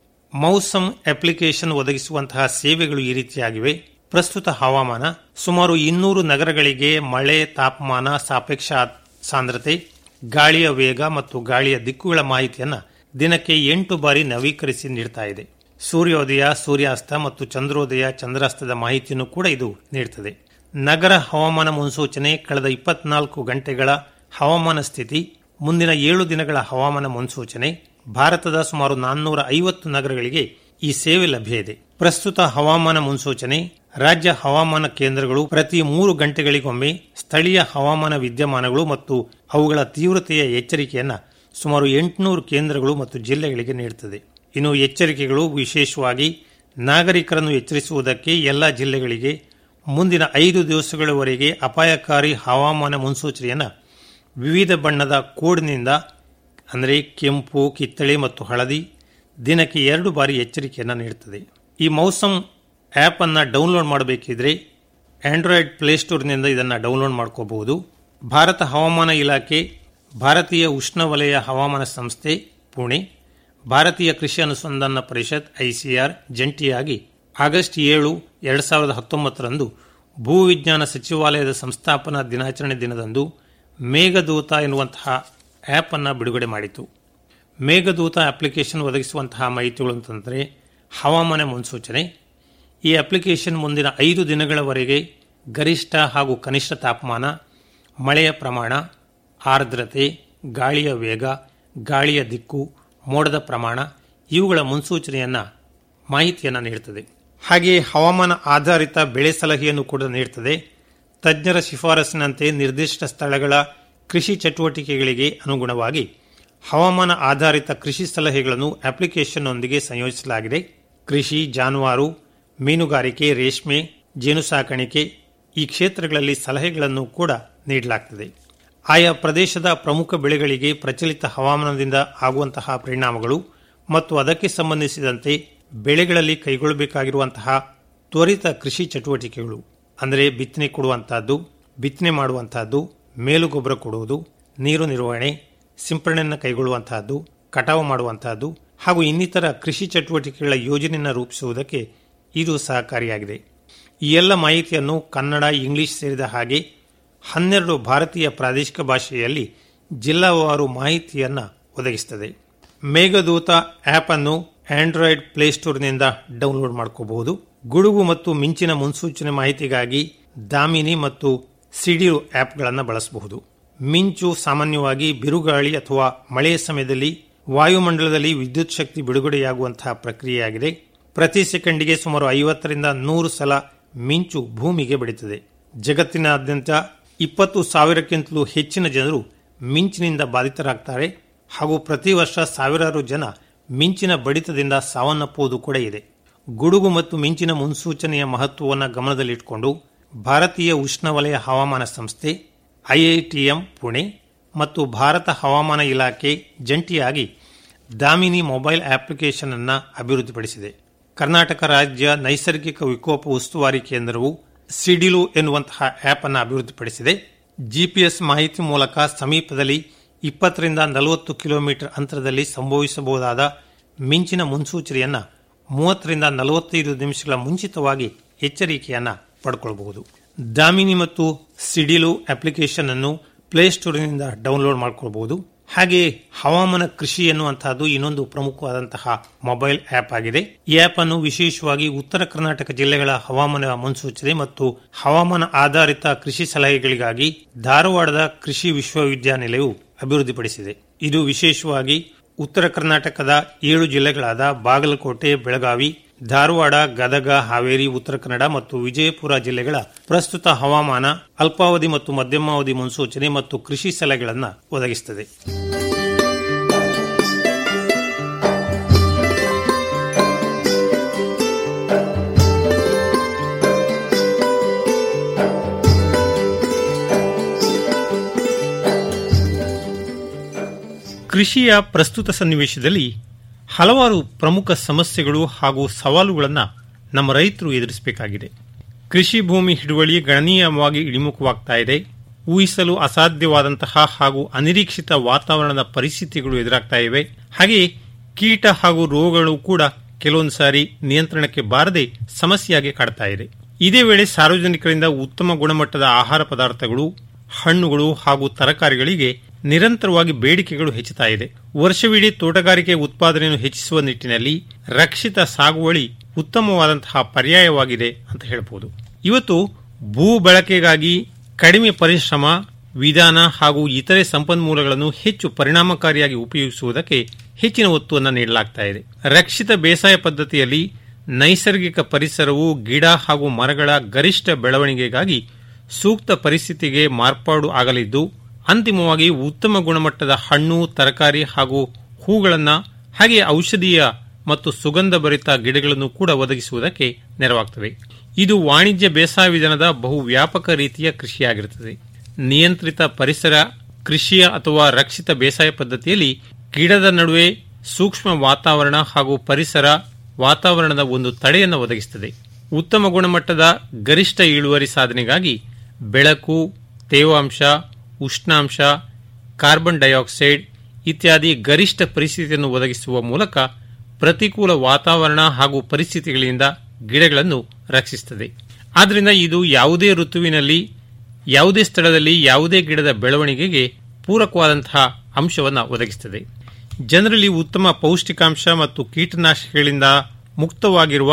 ಮೌಸಮ್ ಅಪ್ಲಿಕೇಶನ್ ಒದಗಿಸುವಂತಹ ಸೇವೆಗಳು ಈ ರೀತಿಯಾಗಿವೆ ಪ್ರಸ್ತುತ ಹವಾಮಾನ ಸುಮಾರು ಇನ್ನೂರು ನಗರಗಳಿಗೆ ಮಳೆ ತಾಪಮಾನ ಸಾಪೇಕ್ಷ ಸಾಂದ್ರತೆ ಗಾಳಿಯ ವೇಗ ಮತ್ತು ಗಾಳಿಯ ದಿಕ್ಕುಗಳ ಮಾಹಿತಿಯನ್ನು ದಿನಕ್ಕೆ ಎಂಟು ಬಾರಿ ನವೀಕರಿಸಿ ನೀಡ್ತಾ ಇದೆ ಸೂರ್ಯೋದಯ ಸೂರ್ಯಾಸ್ತ ಮತ್ತು ಚಂದ್ರೋದಯ ಚಂದ್ರಾಸ್ತದ ಮಾಹಿತಿಯನ್ನು ಕೂಡ ಇದು ನೀಡುತ್ತದೆ ನಗರ ಹವಾಮಾನ ಮುನ್ಸೂಚನೆ ಕಳೆದ ಇಪ್ಪತ್ನಾಲ್ಕು ಗಂಟೆಗಳ ಹವಾಮಾನ ಸ್ಥಿತಿ ಮುಂದಿನ ಏಳು ದಿನಗಳ ಹವಾಮಾನ ಮುನ್ಸೂಚನೆ ಭಾರತದ ಸುಮಾರು ನಾನ್ನೂರ ಐವತ್ತು ನಗರಗಳಿಗೆ ಈ ಸೇವೆ ಲಭ್ಯ ಇದೆ ಪ್ರಸ್ತುತ ಹವಾಮಾನ ಮುನ್ಸೂಚನೆ ರಾಜ್ಯ ಹವಾಮಾನ ಕೇಂದ್ರಗಳು ಪ್ರತಿ ಮೂರು ಗಂಟೆಗಳಿಗೊಮ್ಮೆ ಸ್ಥಳೀಯ ಹವಾಮಾನ ವಿದ್ಯಮಾನಗಳು ಮತ್ತು ಅವುಗಳ ತೀವ್ರತೆಯ ಎಚ್ಚರಿಕೆಯನ್ನ ಸುಮಾರು ಎಂಟುನೂರು ಕೇಂದ್ರಗಳು ಮತ್ತು ಜಿಲ್ಲೆಗಳಿಗೆ ನೀಡುತ್ತದೆ ಇನ್ನು ಎಚ್ಚರಿಕೆಗಳು ವಿಶೇಷವಾಗಿ ನಾಗರಿಕರನ್ನು ಎಚ್ಚರಿಸುವುದಕ್ಕೆ ಎಲ್ಲ ಜಿಲ್ಲೆಗಳಿಗೆ ಮುಂದಿನ ಐದು ದಿವಸಗಳವರೆಗೆ ಅಪಾಯಕಾರಿ ಹವಾಮಾನ ಮುನ್ಸೂಚನೆಯನ್ನು ವಿವಿಧ ಬಣ್ಣದ ಕೋಡ್ನಿಂದ ಅಂದರೆ ಕೆಂಪು ಕಿತ್ತಳೆ ಮತ್ತು ಹಳದಿ ದಿನಕ್ಕೆ ಎರಡು ಬಾರಿ ಎಚ್ಚರಿಕೆಯನ್ನು ನೀಡುತ್ತದೆ ಈ ಮೌಸಮ್ ಆ್ಯಪ್ ಅನ್ನು ಡೌನ್ಲೋಡ್ ಮಾಡಬೇಕಿದ್ರೆ ಆಂಡ್ರಾಯ್ಡ್ ಪ್ಲೇಸ್ಟೋರ್ನಿಂದ ಇದನ್ನು ಡೌನ್ಲೋಡ್ ಮಾಡ್ಕೋಬಹುದು ಭಾರತ ಹವಾಮಾನ ಇಲಾಖೆ ಭಾರತೀಯ ಉಷ್ಣವಲಯ ಹವಾಮಾನ ಸಂಸ್ಥೆ ಪುಣೆ ಭಾರತೀಯ ಕೃಷಿ ಅನುಸಂಧಾನ ಪರಿಷತ್ ಐಸಿಆರ್ ಜಂಟಿಯಾಗಿ ಆಗಸ್ಟ್ ಏಳು ಎರಡು ಸಾವಿರದ ಹತ್ತೊಂಬತ್ತರಂದು ಭೂವಿಜ್ಞಾನ ಸಚಿವಾಲಯದ ಸಂಸ್ಥಾಪನಾ ದಿನಾಚರಣೆ ದಿನದಂದು ಮೇಘದೂತ ಎನ್ನುವಂತಹ ಆ್ಯಪ್ ಅನ್ನು ಬಿಡುಗಡೆ ಮಾಡಿತು ಮೇಘದೂತ ಅಪ್ಲಿಕೇಶನ್ ಒದಗಿಸುವಂತಹ ಮಾಹಿತಿಗಳು ಅಂತಂದರೆ ಹವಾಮಾನ ಮುನ್ಸೂಚನೆ ಈ ಅಪ್ಲಿಕೇಶನ್ ಮುಂದಿನ ಐದು ದಿನಗಳವರೆಗೆ ಗರಿಷ್ಠ ಹಾಗೂ ಕನಿಷ್ಠ ತಾಪಮಾನ ಮಳೆಯ ಪ್ರಮಾಣ ಆರ್ದ್ರತೆ ಗಾಳಿಯ ವೇಗ ಗಾಳಿಯ ದಿಕ್ಕು ಮೋಡದ ಪ್ರಮಾಣ ಇವುಗಳ ಮುನ್ಸೂಚನೆಯನ್ನು ಮಾಹಿತಿಯನ್ನು ನೀಡುತ್ತದೆ ಹಾಗೆಯೇ ಹವಾಮಾನ ಆಧಾರಿತ ಬೆಳೆ ಸಲಹೆಯನ್ನು ಕೂಡ ನೀಡುತ್ತದೆ ತಜ್ಞರ ಶಿಫಾರಸಿನಂತೆ ನಿರ್ದಿಷ್ಟ ಸ್ಥಳಗಳ ಕೃಷಿ ಚಟುವಟಿಕೆಗಳಿಗೆ ಅನುಗುಣವಾಗಿ ಹವಾಮಾನ ಆಧಾರಿತ ಕೃಷಿ ಸಲಹೆಗಳನ್ನು ಅಪ್ಲಿಕೇಶನ್ನೊಂದಿಗೆ ಸಂಯೋಜಿಸಲಾಗಿದೆ ಕೃಷಿ ಜಾನುವಾರು ಮೀನುಗಾರಿಕೆ ರೇಷ್ಮೆ ಜೇನು ಸಾಕಾಣಿಕೆ ಈ ಕ್ಷೇತ್ರಗಳಲ್ಲಿ ಸಲಹೆಗಳನ್ನು ಕೂಡ ನೀಡಲಾಗುತ್ತದೆ ಆಯಾ ಪ್ರದೇಶದ ಪ್ರಮುಖ ಬೆಳೆಗಳಿಗೆ ಪ್ರಚಲಿತ ಹವಾಮಾನದಿಂದ ಆಗುವಂತಹ ಪರಿಣಾಮಗಳು ಮತ್ತು ಅದಕ್ಕೆ ಸಂಬಂಧಿಸಿದಂತೆ ಬೆಳೆಗಳಲ್ಲಿ ಕೈಗೊಳ್ಳಬೇಕಾಗಿರುವಂತಹ ತ್ವರಿತ ಕೃಷಿ ಚಟುವಟಿಕೆಗಳು ಅಂದರೆ ಬಿತ್ತನೆ ಕೊಡುವಂತಹದ್ದು ಬಿತ್ತನೆ ಮಾಡುವಂತಹದ್ದು ಮೇಲುಗೊಬ್ಬರ ಕೊಡುವುದು ನೀರು ನಿರ್ವಹಣೆ ಸಿಂಪರಣೆಯನ್ನು ಕೈಗೊಳ್ಳುವಂತಹದ್ದು ಕಟಾವು ಮಾಡುವಂತಹದ್ದು ಹಾಗೂ ಇನ್ನಿತರ ಕೃಷಿ ಚಟುವಟಿಕೆಗಳ ಯೋಜನೆಯನ್ನು ರೂಪಿಸುವುದಕ್ಕೆ ಇದು ಸಹಕಾರಿಯಾಗಿದೆ ಈ ಎಲ್ಲ ಮಾಹಿತಿಯನ್ನು ಕನ್ನಡ ಇಂಗ್ಲಿಷ್ ಸೇರಿದ ಹಾಗೆ ಹನ್ನೆರಡು ಭಾರತೀಯ ಪ್ರಾದೇಶಿಕ ಭಾಷೆಯಲ್ಲಿ ಜಿಲ್ಲಾವಾರು ಮಾಹಿತಿಯನ್ನು ಒದಗಿಸುತ್ತದೆ ಮೇಘದೂತ ಆ್ಯಪ್ ಅನ್ನು ಆಂಡ್ರಾಯ್ಡ್ ಪ್ಲೇಸ್ಟೋರ್ನಿಂದ ಡೌನ್ಲೋಡ್ ಮಾಡ್ಕೋಬಹುದು ಗುಡುಗು ಮತ್ತು ಮಿಂಚಿನ ಮುನ್ಸೂಚನೆ ಮಾಹಿತಿಗಾಗಿ ದಾಮಿನಿ ಮತ್ತು ಸಿಡಿರು ಆ್ಯಪ್ಗಳನ್ನು ಬಳಸಬಹುದು ಮಿಂಚು ಸಾಮಾನ್ಯವಾಗಿ ಬಿರುಗಾಳಿ ಅಥವಾ ಮಳೆಯ ಸಮಯದಲ್ಲಿ ವಾಯುಮಂಡಲದಲ್ಲಿ ವಿದ್ಯುತ್ ಶಕ್ತಿ ಬಿಡುಗಡೆಯಾಗುವಂತಹ ಪ್ರಕ್ರಿಯೆಯಾಗಿದೆ ಪ್ರತಿ ಸೆಕೆಂಡಿಗೆ ಸುಮಾರು ಐವತ್ತರಿಂದ ನೂರು ಸಲ ಮಿಂಚು ಭೂಮಿಗೆ ಬಡಿತದೆ ಜಗತ್ತಿನಾದ್ಯಂತ ಇಪ್ಪತ್ತು ಸಾವಿರಕ್ಕಿಂತಲೂ ಹೆಚ್ಚಿನ ಜನರು ಮಿಂಚಿನಿಂದ ಬಾಧಿತರಾಗ್ತಾರೆ ಹಾಗೂ ಪ್ರತಿ ವರ್ಷ ಸಾವಿರಾರು ಜನ ಮಿಂಚಿನ ಬಡಿತದಿಂದ ಸಾವನ್ನಪ್ಪುವುದು ಕೂಡ ಇದೆ ಗುಡುಗು ಮತ್ತು ಮಿಂಚಿನ ಮುನ್ಸೂಚನೆಯ ಮಹತ್ವವನ್ನು ಗಮನದಲ್ಲಿಟ್ಟುಕೊಂಡು ಭಾರತೀಯ ಉಷ್ಣವಲಯ ಹವಾಮಾನ ಸಂಸ್ಥೆ ಐಐಟಿಎಂ ಪುಣೆ ಮತ್ತು ಭಾರತ ಹವಾಮಾನ ಇಲಾಖೆ ಜಂಟಿಯಾಗಿ ದಾಮಿನಿ ಮೊಬೈಲ್ ಅಪ್ಲಿಕೇಶನ್ ಅನ್ನು ಅಭಿವೃದ್ಧಿಪಡಿಸಿದೆ ಕರ್ನಾಟಕ ರಾಜ್ಯ ನೈಸರ್ಗಿಕ ವಿಕೋಪ ಉಸ್ತುವಾರಿ ಕೇಂದ್ರವು ಸಿಡಿಲು ಎನ್ನುವಂತಹ ಆಪ್ ಅನ್ನು ಅಭಿವೃದ್ಧಿಪಡಿಸಿದೆ ಜಿಪಿಎಸ್ ಮಾಹಿತಿ ಮೂಲಕ ಸಮೀಪದಲ್ಲಿ ಇಪ್ಪತ್ತರಿಂದ ನಲವತ್ತು ಕಿಲೋಮೀಟರ್ ಅಂತರದಲ್ಲಿ ಸಂಭವಿಸಬಹುದಾದ ಮಿಂಚಿನ ಮುನ್ಸೂಚನೆಯನ್ನು ಮೂವತ್ತರಿಂದ ನಲವತ್ತೈದು ನಿಮಿಷಗಳ ಮುಂಚಿತವಾಗಿ ಎಚ್ಚರಿಕೆಯನ್ನ ಪಡ್ಕೊಳ್ಬಹುದು ದಾಮಿನಿ ಮತ್ತು ಸಿಡಿಲು ಅಪ್ಲಿಕೇಶನ್ ಅನ್ನು ಪ್ಲೇಸ್ಟೋರ್ನಿಂದ ಡೌನ್ಲೋಡ್ ಮಾಡ್ಕೊಳ್ಬಹುದು ಹಾಗೆ ಹವಾಮಾನ ಕೃಷಿ ಎನ್ನುವಂತಹದ್ದು ಇನ್ನೊಂದು ಪ್ರಮುಖವಾದಂತಹ ಮೊಬೈಲ್ ಆಪ್ ಆಗಿದೆ ಈ ಆಪ್ ಅನ್ನು ವಿಶೇಷವಾಗಿ ಉತ್ತರ ಕರ್ನಾಟಕ ಜಿಲ್ಲೆಗಳ ಹವಾಮಾನ ಮುನ್ಸೂಚನೆ ಮತ್ತು ಹವಾಮಾನ ಆಧಾರಿತ ಕೃಷಿ ಸಲಹೆಗಳಿಗಾಗಿ ಧಾರವಾಡದ ಕೃಷಿ ವಿಶ್ವವಿದ್ಯಾನಿಲಯವು ಅಭಿವೃದ್ಧಿಪಡಿಸಿದೆ ಇದು ವಿಶೇಷವಾಗಿ ಉತ್ತರ ಕರ್ನಾಟಕದ ಏಳು ಜಿಲ್ಲೆಗಳಾದ ಬಾಗಲಕೋಟೆ ಬೆಳಗಾವಿ ಧಾರವಾಡ ಗದಗ ಹಾವೇರಿ ಉತ್ತರ ಕನ್ನಡ ಮತ್ತು ವಿಜಯಪುರ ಜಿಲ್ಲೆಗಳ ಪ್ರಸ್ತುತ ಹವಾಮಾನ ಅಲ್ಪಾವಧಿ ಮತ್ತು ಮಧ್ಯಮಾವಧಿ ಮುನ್ಸೂಚನೆ ಮತ್ತು ಕೃಷಿ ಸಲಹೆಗಳನ್ನು ಒದಗಿಸುತ್ತದೆ ಕೃಷಿಯ ಪ್ರಸ್ತುತ ಸನ್ನಿವೇಶದಲ್ಲಿ ಹಲವಾರು ಪ್ರಮುಖ ಸಮಸ್ಯೆಗಳು ಹಾಗೂ ಸವಾಲುಗಳನ್ನು ನಮ್ಮ ರೈತರು ಎದುರಿಸಬೇಕಾಗಿದೆ ಕೃಷಿ ಭೂಮಿ ಹಿಡುವಳಿ ಗಣನೀಯವಾಗಿ ಇಳಿಮುಖವಾಗ್ತಾ ಇದೆ ಊಹಿಸಲು ಅಸಾಧ್ಯವಾದಂತಹ ಹಾಗೂ ಅನಿರೀಕ್ಷಿತ ವಾತಾವರಣದ ಪರಿಸ್ಥಿತಿಗಳು ಎದುರಾಗ್ತಾ ಇವೆ ಹಾಗೆಯೇ ಕೀಟ ಹಾಗೂ ರೋಗಗಳು ಕೂಡ ಕೆಲವೊಂದು ಸಾರಿ ನಿಯಂತ್ರಣಕ್ಕೆ ಬಾರದೆ ಸಮಸ್ಯೆಯಾಗಿ ಕಾಡ್ತಾ ಇದೆ ಇದೇ ವೇಳೆ ಸಾರ್ವಜನಿಕರಿಂದ ಉತ್ತಮ ಗುಣಮಟ್ಟದ ಆಹಾರ ಪದಾರ್ಥಗಳು ಹಣ್ಣುಗಳು ಹಾಗೂ ತರಕಾರಿಗಳಿಗೆ ನಿರಂತರವಾಗಿ ಬೇಡಿಕೆಗಳು ಹೆಚ್ಚುತ್ತಾ ಇದೆ ವರ್ಷವಿಡೀ ತೋಟಗಾರಿಕೆ ಉತ್ಪಾದನೆಯನ್ನು ಹೆಚ್ಚಿಸುವ ನಿಟ್ಟಿನಲ್ಲಿ ರಕ್ಷಿತ ಸಾಗುವಳಿ ಉತ್ತಮವಾದಂತಹ ಪರ್ಯಾಯವಾಗಿದೆ ಅಂತ ಹೇಳಬಹುದು ಇವತ್ತು ಭೂ ಬಳಕೆಗಾಗಿ ಕಡಿಮೆ ಪರಿಶ್ರಮ ವಿಧಾನ ಹಾಗೂ ಇತರೆ ಸಂಪನ್ಮೂಲಗಳನ್ನು ಹೆಚ್ಚು ಪರಿಣಾಮಕಾರಿಯಾಗಿ ಉಪಯೋಗಿಸುವುದಕ್ಕೆ ಹೆಚ್ಚಿನ ಒತ್ತುವನ್ನು ನೀಡಲಾಗ್ತಾ ಇದೆ ರಕ್ಷಿತ ಬೇಸಾಯ ಪದ್ಧತಿಯಲ್ಲಿ ನೈಸರ್ಗಿಕ ಪರಿಸರವು ಗಿಡ ಹಾಗೂ ಮರಗಳ ಗರಿಷ್ಠ ಬೆಳವಣಿಗೆಗಾಗಿ ಸೂಕ್ತ ಪರಿಸ್ಥಿತಿಗೆ ಮಾರ್ಪಾಡು ಆಗಲಿದ್ದು ಅಂತಿಮವಾಗಿ ಉತ್ತಮ ಗುಣಮಟ್ಟದ ಹಣ್ಣು ತರಕಾರಿ ಹಾಗೂ ಹೂಗಳನ್ನು ಹಾಗೆ ಔಷಧೀಯ ಮತ್ತು ಸುಗಂಧ ಭರಿತ ಗಿಡಗಳನ್ನು ಕೂಡ ಒದಗಿಸುವುದಕ್ಕೆ ನೆರವಾಗ್ತವೆ ಇದು ವಾಣಿಜ್ಯ ಬೇಸಾಯ ವಿಧಾನದ ಬಹು ವ್ಯಾಪಕ ರೀತಿಯ ಕೃಷಿಯಾಗಿರುತ್ತದೆ ನಿಯಂತ್ರಿತ ಪರಿಸರ ಕೃಷಿಯ ಅಥವಾ ರಕ್ಷಿತ ಬೇಸಾಯ ಪದ್ಧತಿಯಲ್ಲಿ ಗಿಡದ ನಡುವೆ ಸೂಕ್ಷ್ಮ ವಾತಾವರಣ ಹಾಗೂ ಪರಿಸರ ವಾತಾವರಣದ ಒಂದು ತಡೆಯನ್ನು ಒದಗಿಸುತ್ತದೆ ಉತ್ತಮ ಗುಣಮಟ್ಟದ ಗರಿಷ್ಠ ಇಳುವರಿ ಸಾಧನೆಗಾಗಿ ಬೆಳಕು ತೇವಾಂಶ ಉಷ್ಣಾಂಶ ಕಾರ್ಬನ್ ಡೈಆಕ್ಸೈಡ್ ಇತ್ಯಾದಿ ಗರಿಷ್ಠ ಪರಿಸ್ಥಿತಿಯನ್ನು ಒದಗಿಸುವ ಮೂಲಕ ಪ್ರತಿಕೂಲ ವಾತಾವರಣ ಹಾಗೂ ಪರಿಸ್ಥಿತಿಗಳಿಂದ ಗಿಡಗಳನ್ನು ರಕ್ಷಿಸುತ್ತದೆ ಆದ್ದರಿಂದ ಇದು ಯಾವುದೇ ಋತುವಿನಲ್ಲಿ ಯಾವುದೇ ಸ್ಥಳದಲ್ಲಿ ಯಾವುದೇ ಗಿಡದ ಬೆಳವಣಿಗೆಗೆ ಪೂರಕವಾದಂತಹ ಅಂಶವನ್ನು ಒದಗಿಸುತ್ತದೆ ಜನರಲ್ಲಿ ಉತ್ತಮ ಪೌಷ್ಟಿಕಾಂಶ ಮತ್ತು ಕೀಟನಾಶಕಗಳಿಂದ ಮುಕ್ತವಾಗಿರುವ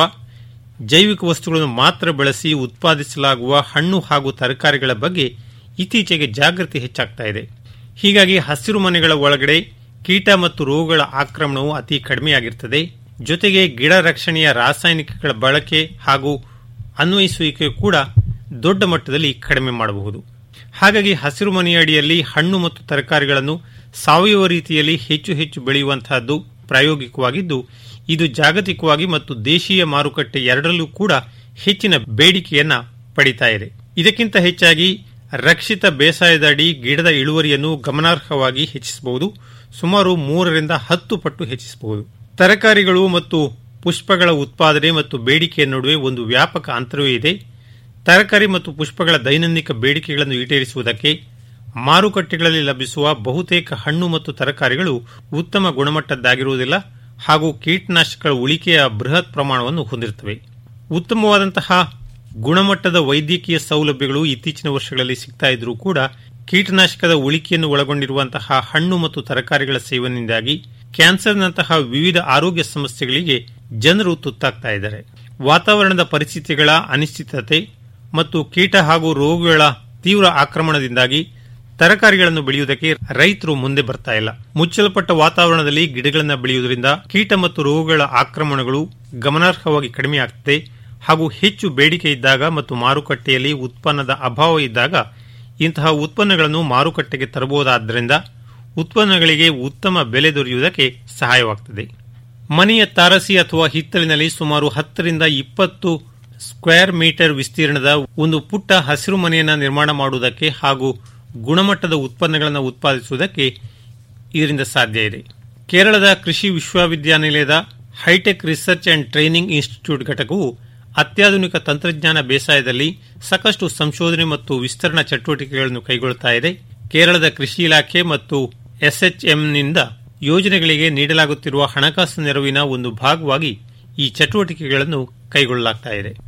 ಜೈವಿಕ ವಸ್ತುಗಳನ್ನು ಮಾತ್ರ ಬಳಸಿ ಉತ್ಪಾದಿಸಲಾಗುವ ಹಣ್ಣು ಹಾಗೂ ತರಕಾರಿಗಳ ಬಗ್ಗೆ ಇತ್ತೀಚೆಗೆ ಜಾಗೃತಿ ಹೆಚ್ಚಾಗ್ತಾ ಇದೆ ಹೀಗಾಗಿ ಹಸಿರು ಮನೆಗಳ ಒಳಗಡೆ ಕೀಟ ಮತ್ತು ರೋಗಗಳ ಆಕ್ರಮಣವು ಅತಿ ಕಡಿಮೆಯಾಗಿರುತ್ತದೆ ಜೊತೆಗೆ ಗಿಡ ರಕ್ಷಣೆಯ ರಾಸಾಯನಿಕಗಳ ಬಳಕೆ ಹಾಗೂ ಅನ್ವಯಿಸುವಿಕೆ ಕೂಡ ದೊಡ್ಡ ಮಟ್ಟದಲ್ಲಿ ಕಡಿಮೆ ಮಾಡಬಹುದು ಹಾಗಾಗಿ ಹಸಿರು ಮನೆಯಡಿಯಲ್ಲಿ ಹಣ್ಣು ಮತ್ತು ತರಕಾರಿಗಳನ್ನು ಸಾವಯವ ರೀತಿಯಲ್ಲಿ ಹೆಚ್ಚು ಹೆಚ್ಚು ಬೆಳೆಯುವಂತಹದ್ದು ಪ್ರಾಯೋಗಿಕವಾಗಿದ್ದು ಇದು ಜಾಗತಿಕವಾಗಿ ಮತ್ತು ದೇಶೀಯ ಮಾರುಕಟ್ಟೆ ಎರಡರಲ್ಲೂ ಕೂಡ ಹೆಚ್ಚಿನ ಬೇಡಿಕೆಯನ್ನ ಪಡಿತಾ ಇದೆ ಇದಕ್ಕಿಂತ ಹೆಚ್ಚಾಗಿ ರಕ್ಷಿತ ಬೇಸಾಯದ ಅಡಿ ಗಿಡದ ಇಳುವರಿಯನ್ನು ಗಮನಾರ್ಹವಾಗಿ ಹೆಚ್ಚಿಸಬಹುದು ಸುಮಾರು ಮೂರರಿಂದ ಹತ್ತು ಪಟ್ಟು ಹೆಚ್ಚಿಸಬಹುದು ತರಕಾರಿಗಳು ಮತ್ತು ಪುಷ್ಪಗಳ ಉತ್ಪಾದನೆ ಮತ್ತು ಬೇಡಿಕೆಯ ನಡುವೆ ಒಂದು ವ್ಯಾಪಕ ಅಂತರವೇ ಇದೆ ತರಕಾರಿ ಮತ್ತು ಪುಷ್ಪಗಳ ದೈನಂದಿನ ಬೇಡಿಕೆಗಳನ್ನು ಈಡೇರಿಸುವುದಕ್ಕೆ ಮಾರುಕಟ್ಟೆಗಳಲ್ಲಿ ಲಭಿಸುವ ಬಹುತೇಕ ಹಣ್ಣು ಮತ್ತು ತರಕಾರಿಗಳು ಉತ್ತಮ ಗುಣಮಟ್ಟದ್ದಾಗಿರುವುದಿಲ್ಲ ಹಾಗೂ ಕೀಟನಾಶಕಗಳ ಉಳಿಕೆಯ ಬೃಹತ್ ಪ್ರಮಾಣವನ್ನು ಹೊಂದಿರುತ್ತವೆ ಉತ್ತಮವಾದಂತಹ ಗುಣಮಟ್ಟದ ವೈದ್ಯಕೀಯ ಸೌಲಭ್ಯಗಳು ಇತ್ತೀಚಿನ ವರ್ಷಗಳಲ್ಲಿ ಸಿಗ್ತಾ ಇದ್ರೂ ಕೂಡ ಕೀಟನಾಶಕದ ಉಳಿಕೆಯನ್ನು ಒಳಗೊಂಡಿರುವಂತಹ ಹಣ್ಣು ಮತ್ತು ತರಕಾರಿಗಳ ಸೇವನೆಯಿಂದಾಗಿ ಕ್ಯಾನ್ಸರ್ನಂತಹ ವಿವಿಧ ಆರೋಗ್ಯ ಸಮಸ್ಯೆಗಳಿಗೆ ಜನರು ತುತ್ತಾಗ್ತಾ ಇದ್ದಾರೆ ವಾತಾವರಣದ ಪರಿಸ್ಥಿತಿಗಳ ಅನಿಶ್ಚಿತತೆ ಮತ್ತು ಕೀಟ ಹಾಗೂ ರೋಗಗಳ ತೀವ್ರ ಆಕ್ರಮಣದಿಂದಾಗಿ ತರಕಾರಿಗಳನ್ನು ಬೆಳೆಯುವುದಕ್ಕೆ ರೈತರು ಮುಂದೆ ಬರ್ತಾ ಇಲ್ಲ ಮುಚ್ಚಲ್ಪಟ್ಟ ವಾತಾವರಣದಲ್ಲಿ ಗಿಡಗಳನ್ನು ಬೆಳೆಯುವುದರಿಂದ ಕೀಟ ಮತ್ತು ರೋಗಗಳ ಆಕ್ರಮಣಗಳು ಗಮನಾರ್ಹವಾಗಿ ಕಡಿಮೆಯಾಗುತ್ತದೆ ಹಾಗೂ ಹೆಚ್ಚು ಬೇಡಿಕೆ ಇದ್ದಾಗ ಮತ್ತು ಮಾರುಕಟ್ಟೆಯಲ್ಲಿ ಉತ್ಪನ್ನದ ಅಭಾವ ಇದ್ದಾಗ ಇಂತಹ ಉತ್ಪನ್ನಗಳನ್ನು ಮಾರುಕಟ್ಟೆಗೆ ತರಬಹುದಾದ್ದರಿಂದ ಉತ್ಪನ್ನಗಳಿಗೆ ಉತ್ತಮ ಬೆಲೆ ದೊರೆಯುವುದಕ್ಕೆ ಸಹಾಯವಾಗುತ್ತದೆ ಮನೆಯ ತಾರಸಿ ಅಥವಾ ಹಿತ್ತಲಿನಲ್ಲಿ ಸುಮಾರು ಹತ್ತರಿಂದ ಇಪ್ಪತ್ತು ಸ್ಕ್ವೇರ್ ಮೀಟರ್ ವಿಸ್ತೀರ್ಣದ ಒಂದು ಪುಟ್ಟ ಹಸಿರು ಮನೆಯನ್ನು ನಿರ್ಮಾಣ ಮಾಡುವುದಕ್ಕೆ ಹಾಗೂ ಗುಣಮಟ್ಟದ ಉತ್ಪನ್ನಗಳನ್ನು ಉತ್ಪಾದಿಸುವುದಕ್ಕೆ ಇದರಿಂದ ಸಾಧ್ಯ ಇದೆ ಕೇರಳದ ಕೃಷಿ ವಿಶ್ವವಿದ್ಯಾನಿಲಯದ hitech research and training institute ಘಟಕವು ಅತ್ಯಾಧುನಿಕ ತಂತ್ರಜ್ಞಾನ ಬೇಸಾಯದಲ್ಲಿ ಸಾಕಷ್ಟು ಸಂಶೋಧನೆ ಮತ್ತು ವಿಸ್ತರಣಾ ಚಟುವಟಿಕೆಗಳನ್ನು ಕೈಗೊಳ್ಳುತ್ತಾ ಇದೆ ಕೇರಳದ ಕೃಷಿ ಇಲಾಖೆ ಮತ್ತು ಎಸ್ಎಚ್ಎಂನಿಂದ ಯೋಜನೆಗಳಿಗೆ ನೀಡಲಾಗುತ್ತಿರುವ ಹಣಕಾಸು ನೆರವಿನ ಒಂದು ಭಾಗವಾಗಿ ಈ ಚಟುವಟಿಕೆಗಳನ್ನು ಕೈಗೊಳ್ಳಲಾಗ್ತಾ ಇದೆ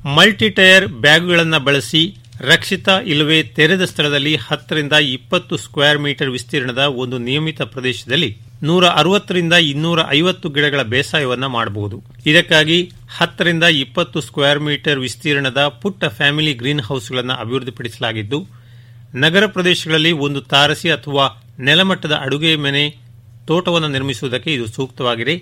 ಮಲ್ಟಿ ಟೈರ್ ಬ್ಯಾಗ್ಗಳನ್ನು ಬಳಸಿ ರಕ್ಷಿತ ಇಲ್ಲವೇ ತೆರೆದ ಸ್ಥಳದಲ್ಲಿ ಹತ್ತರಿಂದ ಇಪ್ಪತ್ತು ಸ್ಕ್ವೇರ್ ಮೀಟರ್ ವಿಸ್ತೀರ್ಣದ ಒಂದು ನಿಯಮಿತ ಪ್ರದೇಶದಲ್ಲಿ ನೂರ ಅರವತ್ತರಿಂದ ಇನ್ನೂರ ಐವತ್ತು ಗಿಡಗಳ ಬೇಸಾಯವನ್ನು ಮಾಡಬಹುದು ಇದಕ್ಕಾಗಿ ಹತ್ತರಿಂದ ಇಪ್ಪತ್ತು ಸ್ಕ್ವೇರ್ ಮೀಟರ್ ವಿಸ್ತೀರ್ಣದ ಪುಟ್ಟ ಫ್ಯಾಮಿಲಿ ಗ್ರೀನ್ ಹೌಸ್ಗಳನ್ನು ಅಭಿವೃದ್ಧಿಪಡಿಸಲಾಗಿದ್ದು ನಗರ ಪ್ರದೇಶಗಳಲ್ಲಿ ಒಂದು ತಾರಸಿ ಅಥವಾ ನೆಲಮಟ್ಟದ ಅಡುಗೆ ಮನೆ ತೋಟವನ್ನು ನಿರ್ಮಿಸುವುದಕ್ಕೆ ಇದು ಸೂಕ್ತವಾಗಿದೆ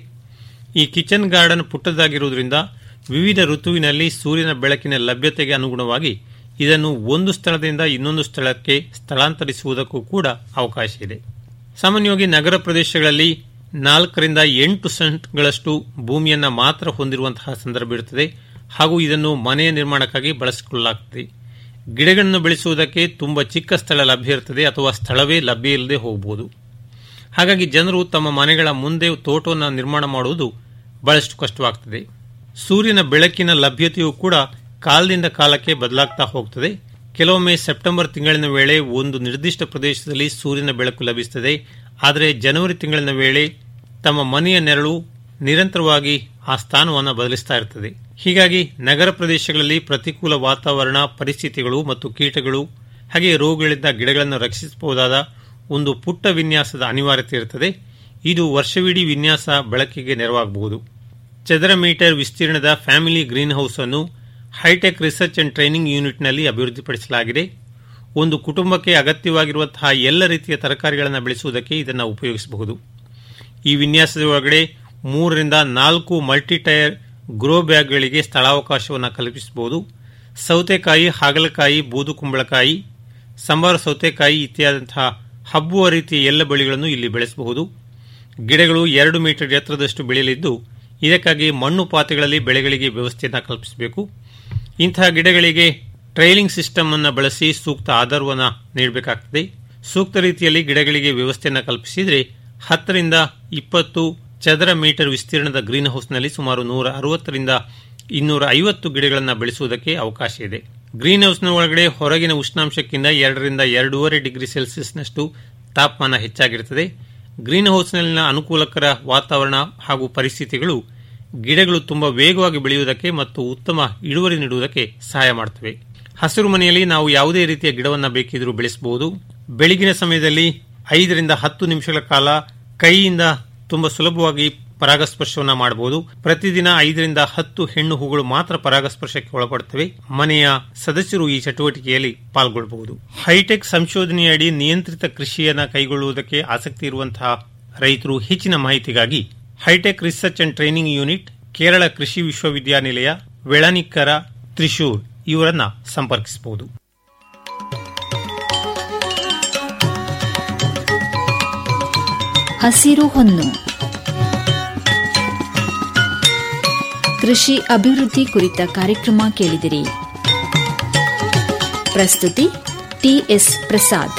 ಈ ಕಿಚನ್ ಗಾರ್ಡನ್ ಪುಟ್ಟದಾಗಿರುವುದರಿಂದ ವಿವಿಧ ಋತುವಿನಲ್ಲಿ ಸೂರ್ಯನ ಬೆಳಕಿನ ಲಭ್ಯತೆಗೆ ಅನುಗುಣವಾಗಿ ಇದನ್ನು ಒಂದು ಸ್ಥಳದಿಂದ ಇನ್ನೊಂದು ಸ್ಥಳಕ್ಕೆ ಸ್ಥಳಾಂತರಿಸುವುದಕ್ಕೂ ಕೂಡ ಅವಕಾಶ ಇದೆ ಸಾಮಾನ್ಯವಾಗಿ ನಗರ ಪ್ರದೇಶಗಳಲ್ಲಿ ನಾಲ್ಕರಿಂದ ಎಂಟು ಸೆಂಟ್ಗಳಷ್ಟು ಭೂಮಿಯನ್ನು ಮಾತ್ರ ಹೊಂದಿರುವಂತಹ ಸಂದರ್ಭ ಇರುತ್ತದೆ ಹಾಗೂ ಇದನ್ನು ಮನೆಯ ನಿರ್ಮಾಣಕ್ಕಾಗಿ ಬಳಸಿಕೊಳ್ಳಲಾಗುತ್ತದೆ ಗಿಡಗಳನ್ನು ಬೆಳೆಸುವುದಕ್ಕೆ ತುಂಬಾ ಚಿಕ್ಕ ಸ್ಥಳ ಲಭ್ಯ ಇರುತ್ತದೆ ಅಥವಾ ಸ್ಥಳವೇ ಲಭ್ಯ ಇಲ್ಲದೆ ಹೋಗಬಹುದು ಹಾಗಾಗಿ ಜನರು ತಮ್ಮ ಮನೆಗಳ ಮುಂದೆ ತೋಟವನ್ನು ನಿರ್ಮಾಣ ಮಾಡುವುದು ಬಹಳಷ್ಟು ಕಷ್ಟವಾಗುತ್ತದೆ ಸೂರ್ಯನ ಬೆಳಕಿನ ಲಭ್ಯತೆಯೂ ಕೂಡ ಕಾಲದಿಂದ ಕಾಲಕ್ಕೆ ಬದಲಾಗ್ತಾ ಹೋಗ್ತದೆ ಕೆಲವೊಮ್ಮೆ ಸೆಪ್ಟೆಂಬರ್ ತಿಂಗಳಿನ ವೇಳೆ ಒಂದು ನಿರ್ದಿಷ್ಟ ಪ್ರದೇಶದಲ್ಲಿ ಸೂರ್ಯನ ಬೆಳಕು ಲಭಿಸುತ್ತದೆ ಆದರೆ ಜನವರಿ ತಿಂಗಳಿನ ವೇಳೆ ತಮ್ಮ ಮನೆಯ ನೆರಳು ನಿರಂತರವಾಗಿ ಆ ಸ್ಥಾನವನ್ನು ಬದಲಿಸ್ತಾ ಇರ್ತದೆ ಹೀಗಾಗಿ ನಗರ ಪ್ರದೇಶಗಳಲ್ಲಿ ಪ್ರತಿಕೂಲ ವಾತಾವರಣ ಪರಿಸ್ಥಿತಿಗಳು ಮತ್ತು ಕೀಟಗಳು ಹಾಗೆ ರೋಗಗಳಿಂದ ಗಿಡಗಳನ್ನು ರಕ್ಷಿಸಬಹುದಾದ ಒಂದು ಪುಟ್ಟ ವಿನ್ಯಾಸದ ಅನಿವಾರ್ಯತೆ ಇರುತ್ತದೆ ಇದು ವರ್ಷವಿಡೀ ವಿನ್ಯಾಸ ಬಳಕೆಗೆ ನೆರವಾಗಬಹುದು ಚದರ ಮೀಟರ್ ವಿಸ್ತೀರ್ಣದ ಫ್ಯಾಮಿಲಿ ಗ್ರೀನ್ ಹೌಸ್ ಅನ್ನು ಹೈಟೆಕ್ ರಿಸರ್ಚ್ ಅಂಡ್ ಟ್ರೈನಿಂಗ್ ಯೂನಿಟ್ನಲ್ಲಿ ಅಭಿವೃದ್ಧಿಪಡಿಸಲಾಗಿದೆ ಒಂದು ಕುಟುಂಬಕ್ಕೆ ಅಗತ್ಯವಾಗಿರುವಂತಹ ಎಲ್ಲ ರೀತಿಯ ತರಕಾರಿಗಳನ್ನು ಬೆಳೆಸುವುದಕ್ಕೆ ಇದನ್ನು ಉಪಯೋಗಿಸಬಹುದು ಈ ವಿನ್ಯಾಸದ ಒಳಗಡೆ ಮೂರರಿಂದ ನಾಲ್ಕು ಮಲ್ಟಿ ಟೈರ್ ಗ್ರೋ ಬ್ಯಾಗ್ಗಳಿಗೆ ಸ್ಥಳಾವಕಾಶವನ್ನು ಕಲ್ಪಿಸಬಹುದು ಸೌತೆಕಾಯಿ ಹಾಗಲಕಾಯಿ ಬೂದು ಕುಂಬಳಕಾಯಿ ಸಂಬಾರ ಸೌತೆಕಾಯಿ ಇತ್ಯಾದಂತಹ ಹಬ್ಬುವ ರೀತಿಯ ಎಲ್ಲ ಬೆಳೆಗಳನ್ನು ಇಲ್ಲಿ ಬೆಳೆಸಬಹುದು ಗಿಡಗಳು ಎರಡು ಮೀಟರ್ ಎತ್ತರದಷ್ಟು ಬೆಳೆಯಲಿದ್ದು ಇದಕ್ಕಾಗಿ ಮಣ್ಣು ಪಾತ್ರೆಗಳಲ್ಲಿ ಬೆಳೆಗಳಿಗೆ ವ್ಯವಸ್ಥೆಯನ್ನು ಕಲ್ಪಿಸಬೇಕು ಇಂತಹ ಗಿಡಗಳಿಗೆ ಟ್ರೈಲಿಂಗ್ ಸಿಸ್ಟಮ್ ಅನ್ನು ಬಳಸಿ ಸೂಕ್ತ ಆಧಾರವನ್ನು ನೀಡಬೇಕಾಗ್ತದೆ ಸೂಕ್ತ ರೀತಿಯಲ್ಲಿ ಗಿಡಗಳಿಗೆ ವ್ಯವಸ್ಥೆಯನ್ನು ಕಲ್ಪಿಸಿದರೆ ಹತ್ತರಿಂದ ಇಪ್ಪತ್ತು ಚದರ ಮೀಟರ್ ವಿಸ್ತೀರ್ಣದ ಗ್ರೀನ್ ಹೌಸ್ನಲ್ಲಿ ಸುಮಾರು ನೂರ ಅರವತ್ತರಿಂದ ಇನ್ನೂರ ಐವತ್ತು ಗಿಡಗಳನ್ನು ಬೆಳೆಸುವುದಕ್ಕೆ ಅವಕಾಶ ಇದೆ ಗ್ರೀನ್ ಹೌಸ್ನ ಒಳಗಡೆ ಹೊರಗಿನ ಉಷ್ಣಾಂಶಕ್ಕಿಂತ ಎರಡರಿಂದ ಎರಡೂವರೆ ಡಿಗ್ರಿ ಸೆಲ್ಸಿಯಸ್ನಷ್ಟು ತಾಪಮಾನ ಹೆಚ್ಚಾಗಿರುತ್ತದೆ ಗ್ರೀನ್ ಹೌಸ್ನಲ್ಲಿನ ಅನುಕೂಲಕರ ವಾತಾವರಣ ಹಾಗೂ ಪರಿಸ್ಥಿತಿಗಳು ಗಿಡಗಳು ತುಂಬಾ ವೇಗವಾಗಿ ಬೆಳೆಯುವುದಕ್ಕೆ ಮತ್ತು ಉತ್ತಮ ಇಳುವರಿ ನೀಡುವುದಕ್ಕೆ ಸಹಾಯ ಮಾಡುತ್ತವೆ ಹಸಿರು ಮನೆಯಲ್ಲಿ ನಾವು ಯಾವುದೇ ರೀತಿಯ ಗಿಡವನ್ನು ಬೇಕಿದ್ರೂ ಬೆಳೆಸಬಹುದು ಬೆಳಗಿನ ಸಮಯದಲ್ಲಿ ಐದರಿಂದ ಹತ್ತು ನಿಮಿಷಗಳ ಕಾಲ ಕೈಯಿಂದ ತುಂಬಾ ಸುಲಭವಾಗಿ ಪರಾಗಸ್ಪರ್ಶವನ್ನು ಮಾಡಬಹುದು ಪ್ರತಿದಿನ ಐದರಿಂದ ಹತ್ತು ಹೆಣ್ಣು ಹೂಗಳು ಮಾತ್ರ ಪರಾಗಸ್ಪರ್ಶಕ್ಕೆ ಒಳಪಡುತ್ತವೆ ಮನೆಯ ಸದಸ್ಯರು ಈ ಚಟುವಟಿಕೆಯಲ್ಲಿ ಪಾಲ್ಗೊಳ್ಳಬಹುದು ಹೈಟೆಕ್ ಸಂಶೋಧನೆಯಡಿ ನಿಯಂತ್ರಿತ ಕೃಷಿಯನ್ನು ಕೈಗೊಳ್ಳುವುದಕ್ಕೆ ಆಸಕ್ತಿ ಇರುವಂತಹ ರೈತರು ಹೆಚ್ಚಿನ ಮಾಹಿತಿಗಾಗಿ hitech research and training unit Kerala ಕೃಷಿ ವಿಶ್ವವಿದ್ಯಾನಿಲಯ ವೆಳನಿಕ್ಕರ ತ್ರಿಶೂರ್ ಇವರನ್ನ ಸಂಪರ್ಕಿಸಬಹುದು ಹಸಿರು ಹೊನ್ನು ಕೃಷಿ ಅಭಿವೃದ್ಧಿ ಕುರಿತ ಕಾರ್ಯಕ್ರಮ ಕೇಳಿದಿರಿ ಪ್ರಸ್ತುತಿ ಟಿಎಸ್ ಪ್ರಸಾದ್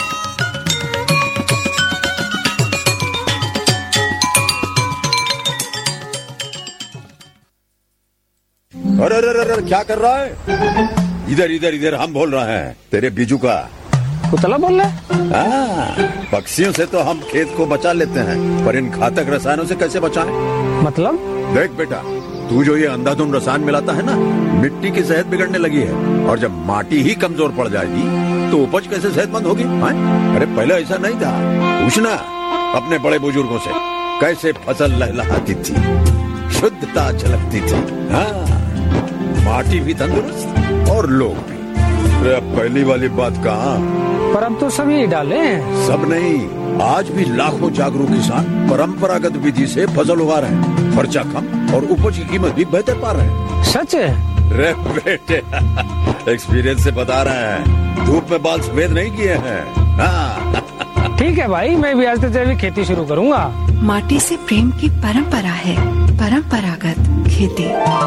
अरे अरे अरे अरे, क्या कर रहा है इधर इधर इधर हम बोल रहे हैं तेरे बीजू का कुतला बोल रहा है हाँ, पक्षियों से तो हम खेत को बचा लेते हैं पर इन घातक रसायनों से कैसे बचाएं? मतलब देख बेटा तू जो ये अंधाधुंध रसायन मिलाता है ना मिट्टी की सेहत बिगड़ने लगी है और जब माटी ही कमजोर पड़ जाएगी तो उपज कैसे सेहतमंद होगी हाँ? अरे पहले ऐसा नहीं था पूछना अपने बड़े बुजुर्गों से कैसे फसल लहलहाती थी शुद्धता झलकती थी हाँ माटी भी तंदुरुस्त और लोग भी अरे अब पहली वाली बात कहाँ पर अब तो सभी डाले हैं सब नहीं आज भी लाखों जागरूक किसान परंपरागत विधि से फसल उगा रहे हैं खर्चा कम और उपज की कीमत भी बेहतर पा रहे हैं सच है रे बेटे एक्सपीरियंस से बता रहे हैं धूप में बाल सफेद नहीं किए हैं हाँ ठीक है भाई मैं भी आज से जैविक खेती शुरू करूंगा माटी से प्रेम की परंपरा है परंपरागत खेती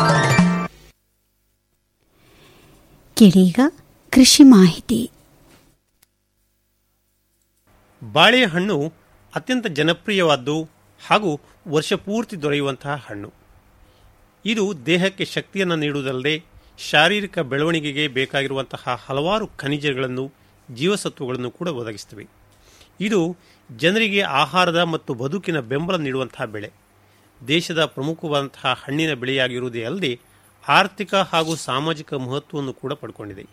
ಕೇಳೀಗ ಕೃಷಿ ಮಾಹಿತಿ ಬಾಳೆಹಣ್ಣು ಅತ್ಯಂತ ಜನಪ್ರಿಯವಾದ್ದು ಹಾಗೂ ವರ್ಷಪೂರ್ತಿ ದೊರೆಯುವಂತಹ ಹಣ್ಣು ಇದು ದೇಹಕ್ಕೆ ಶಕ್ತಿಯನ್ನು ನೀಡುವುದಲ್ಲದೆ ಶಾರೀರಿಕ ಬೆಳವಣಿಗೆಗೆ ಬೇಕಾಗಿರುವಂತಹ ಹಲವಾರು ಖನಿಜಗಳನ್ನು ಜೀವಸತ್ವಗಳನ್ನು ಕೂಡ ಒದಗಿಸುತ್ತವೆ ಇದು ಜನರಿಗೆ ಆಹಾರದ ಮತ್ತು ಬದುಕಿನ ಬೆಂಬಲ ನೀಡುವಂತಹ ಬೆಳೆ ದೇಶದ ಪ್ರಮುಖವಾದಂತಹ ಹಣ್ಣಿನ ಬೆಳೆಯಾಗಿರುವುದೇ ಅಲ್ಲದೆ ಆರ್ಥಿಕ ಹಾಗೂ ಸಾಮಾಜಿಕ ಮಹತ್ವವನ್ನು ಕೂಡ ಪಡ್ಕೊಂಡಿದೆ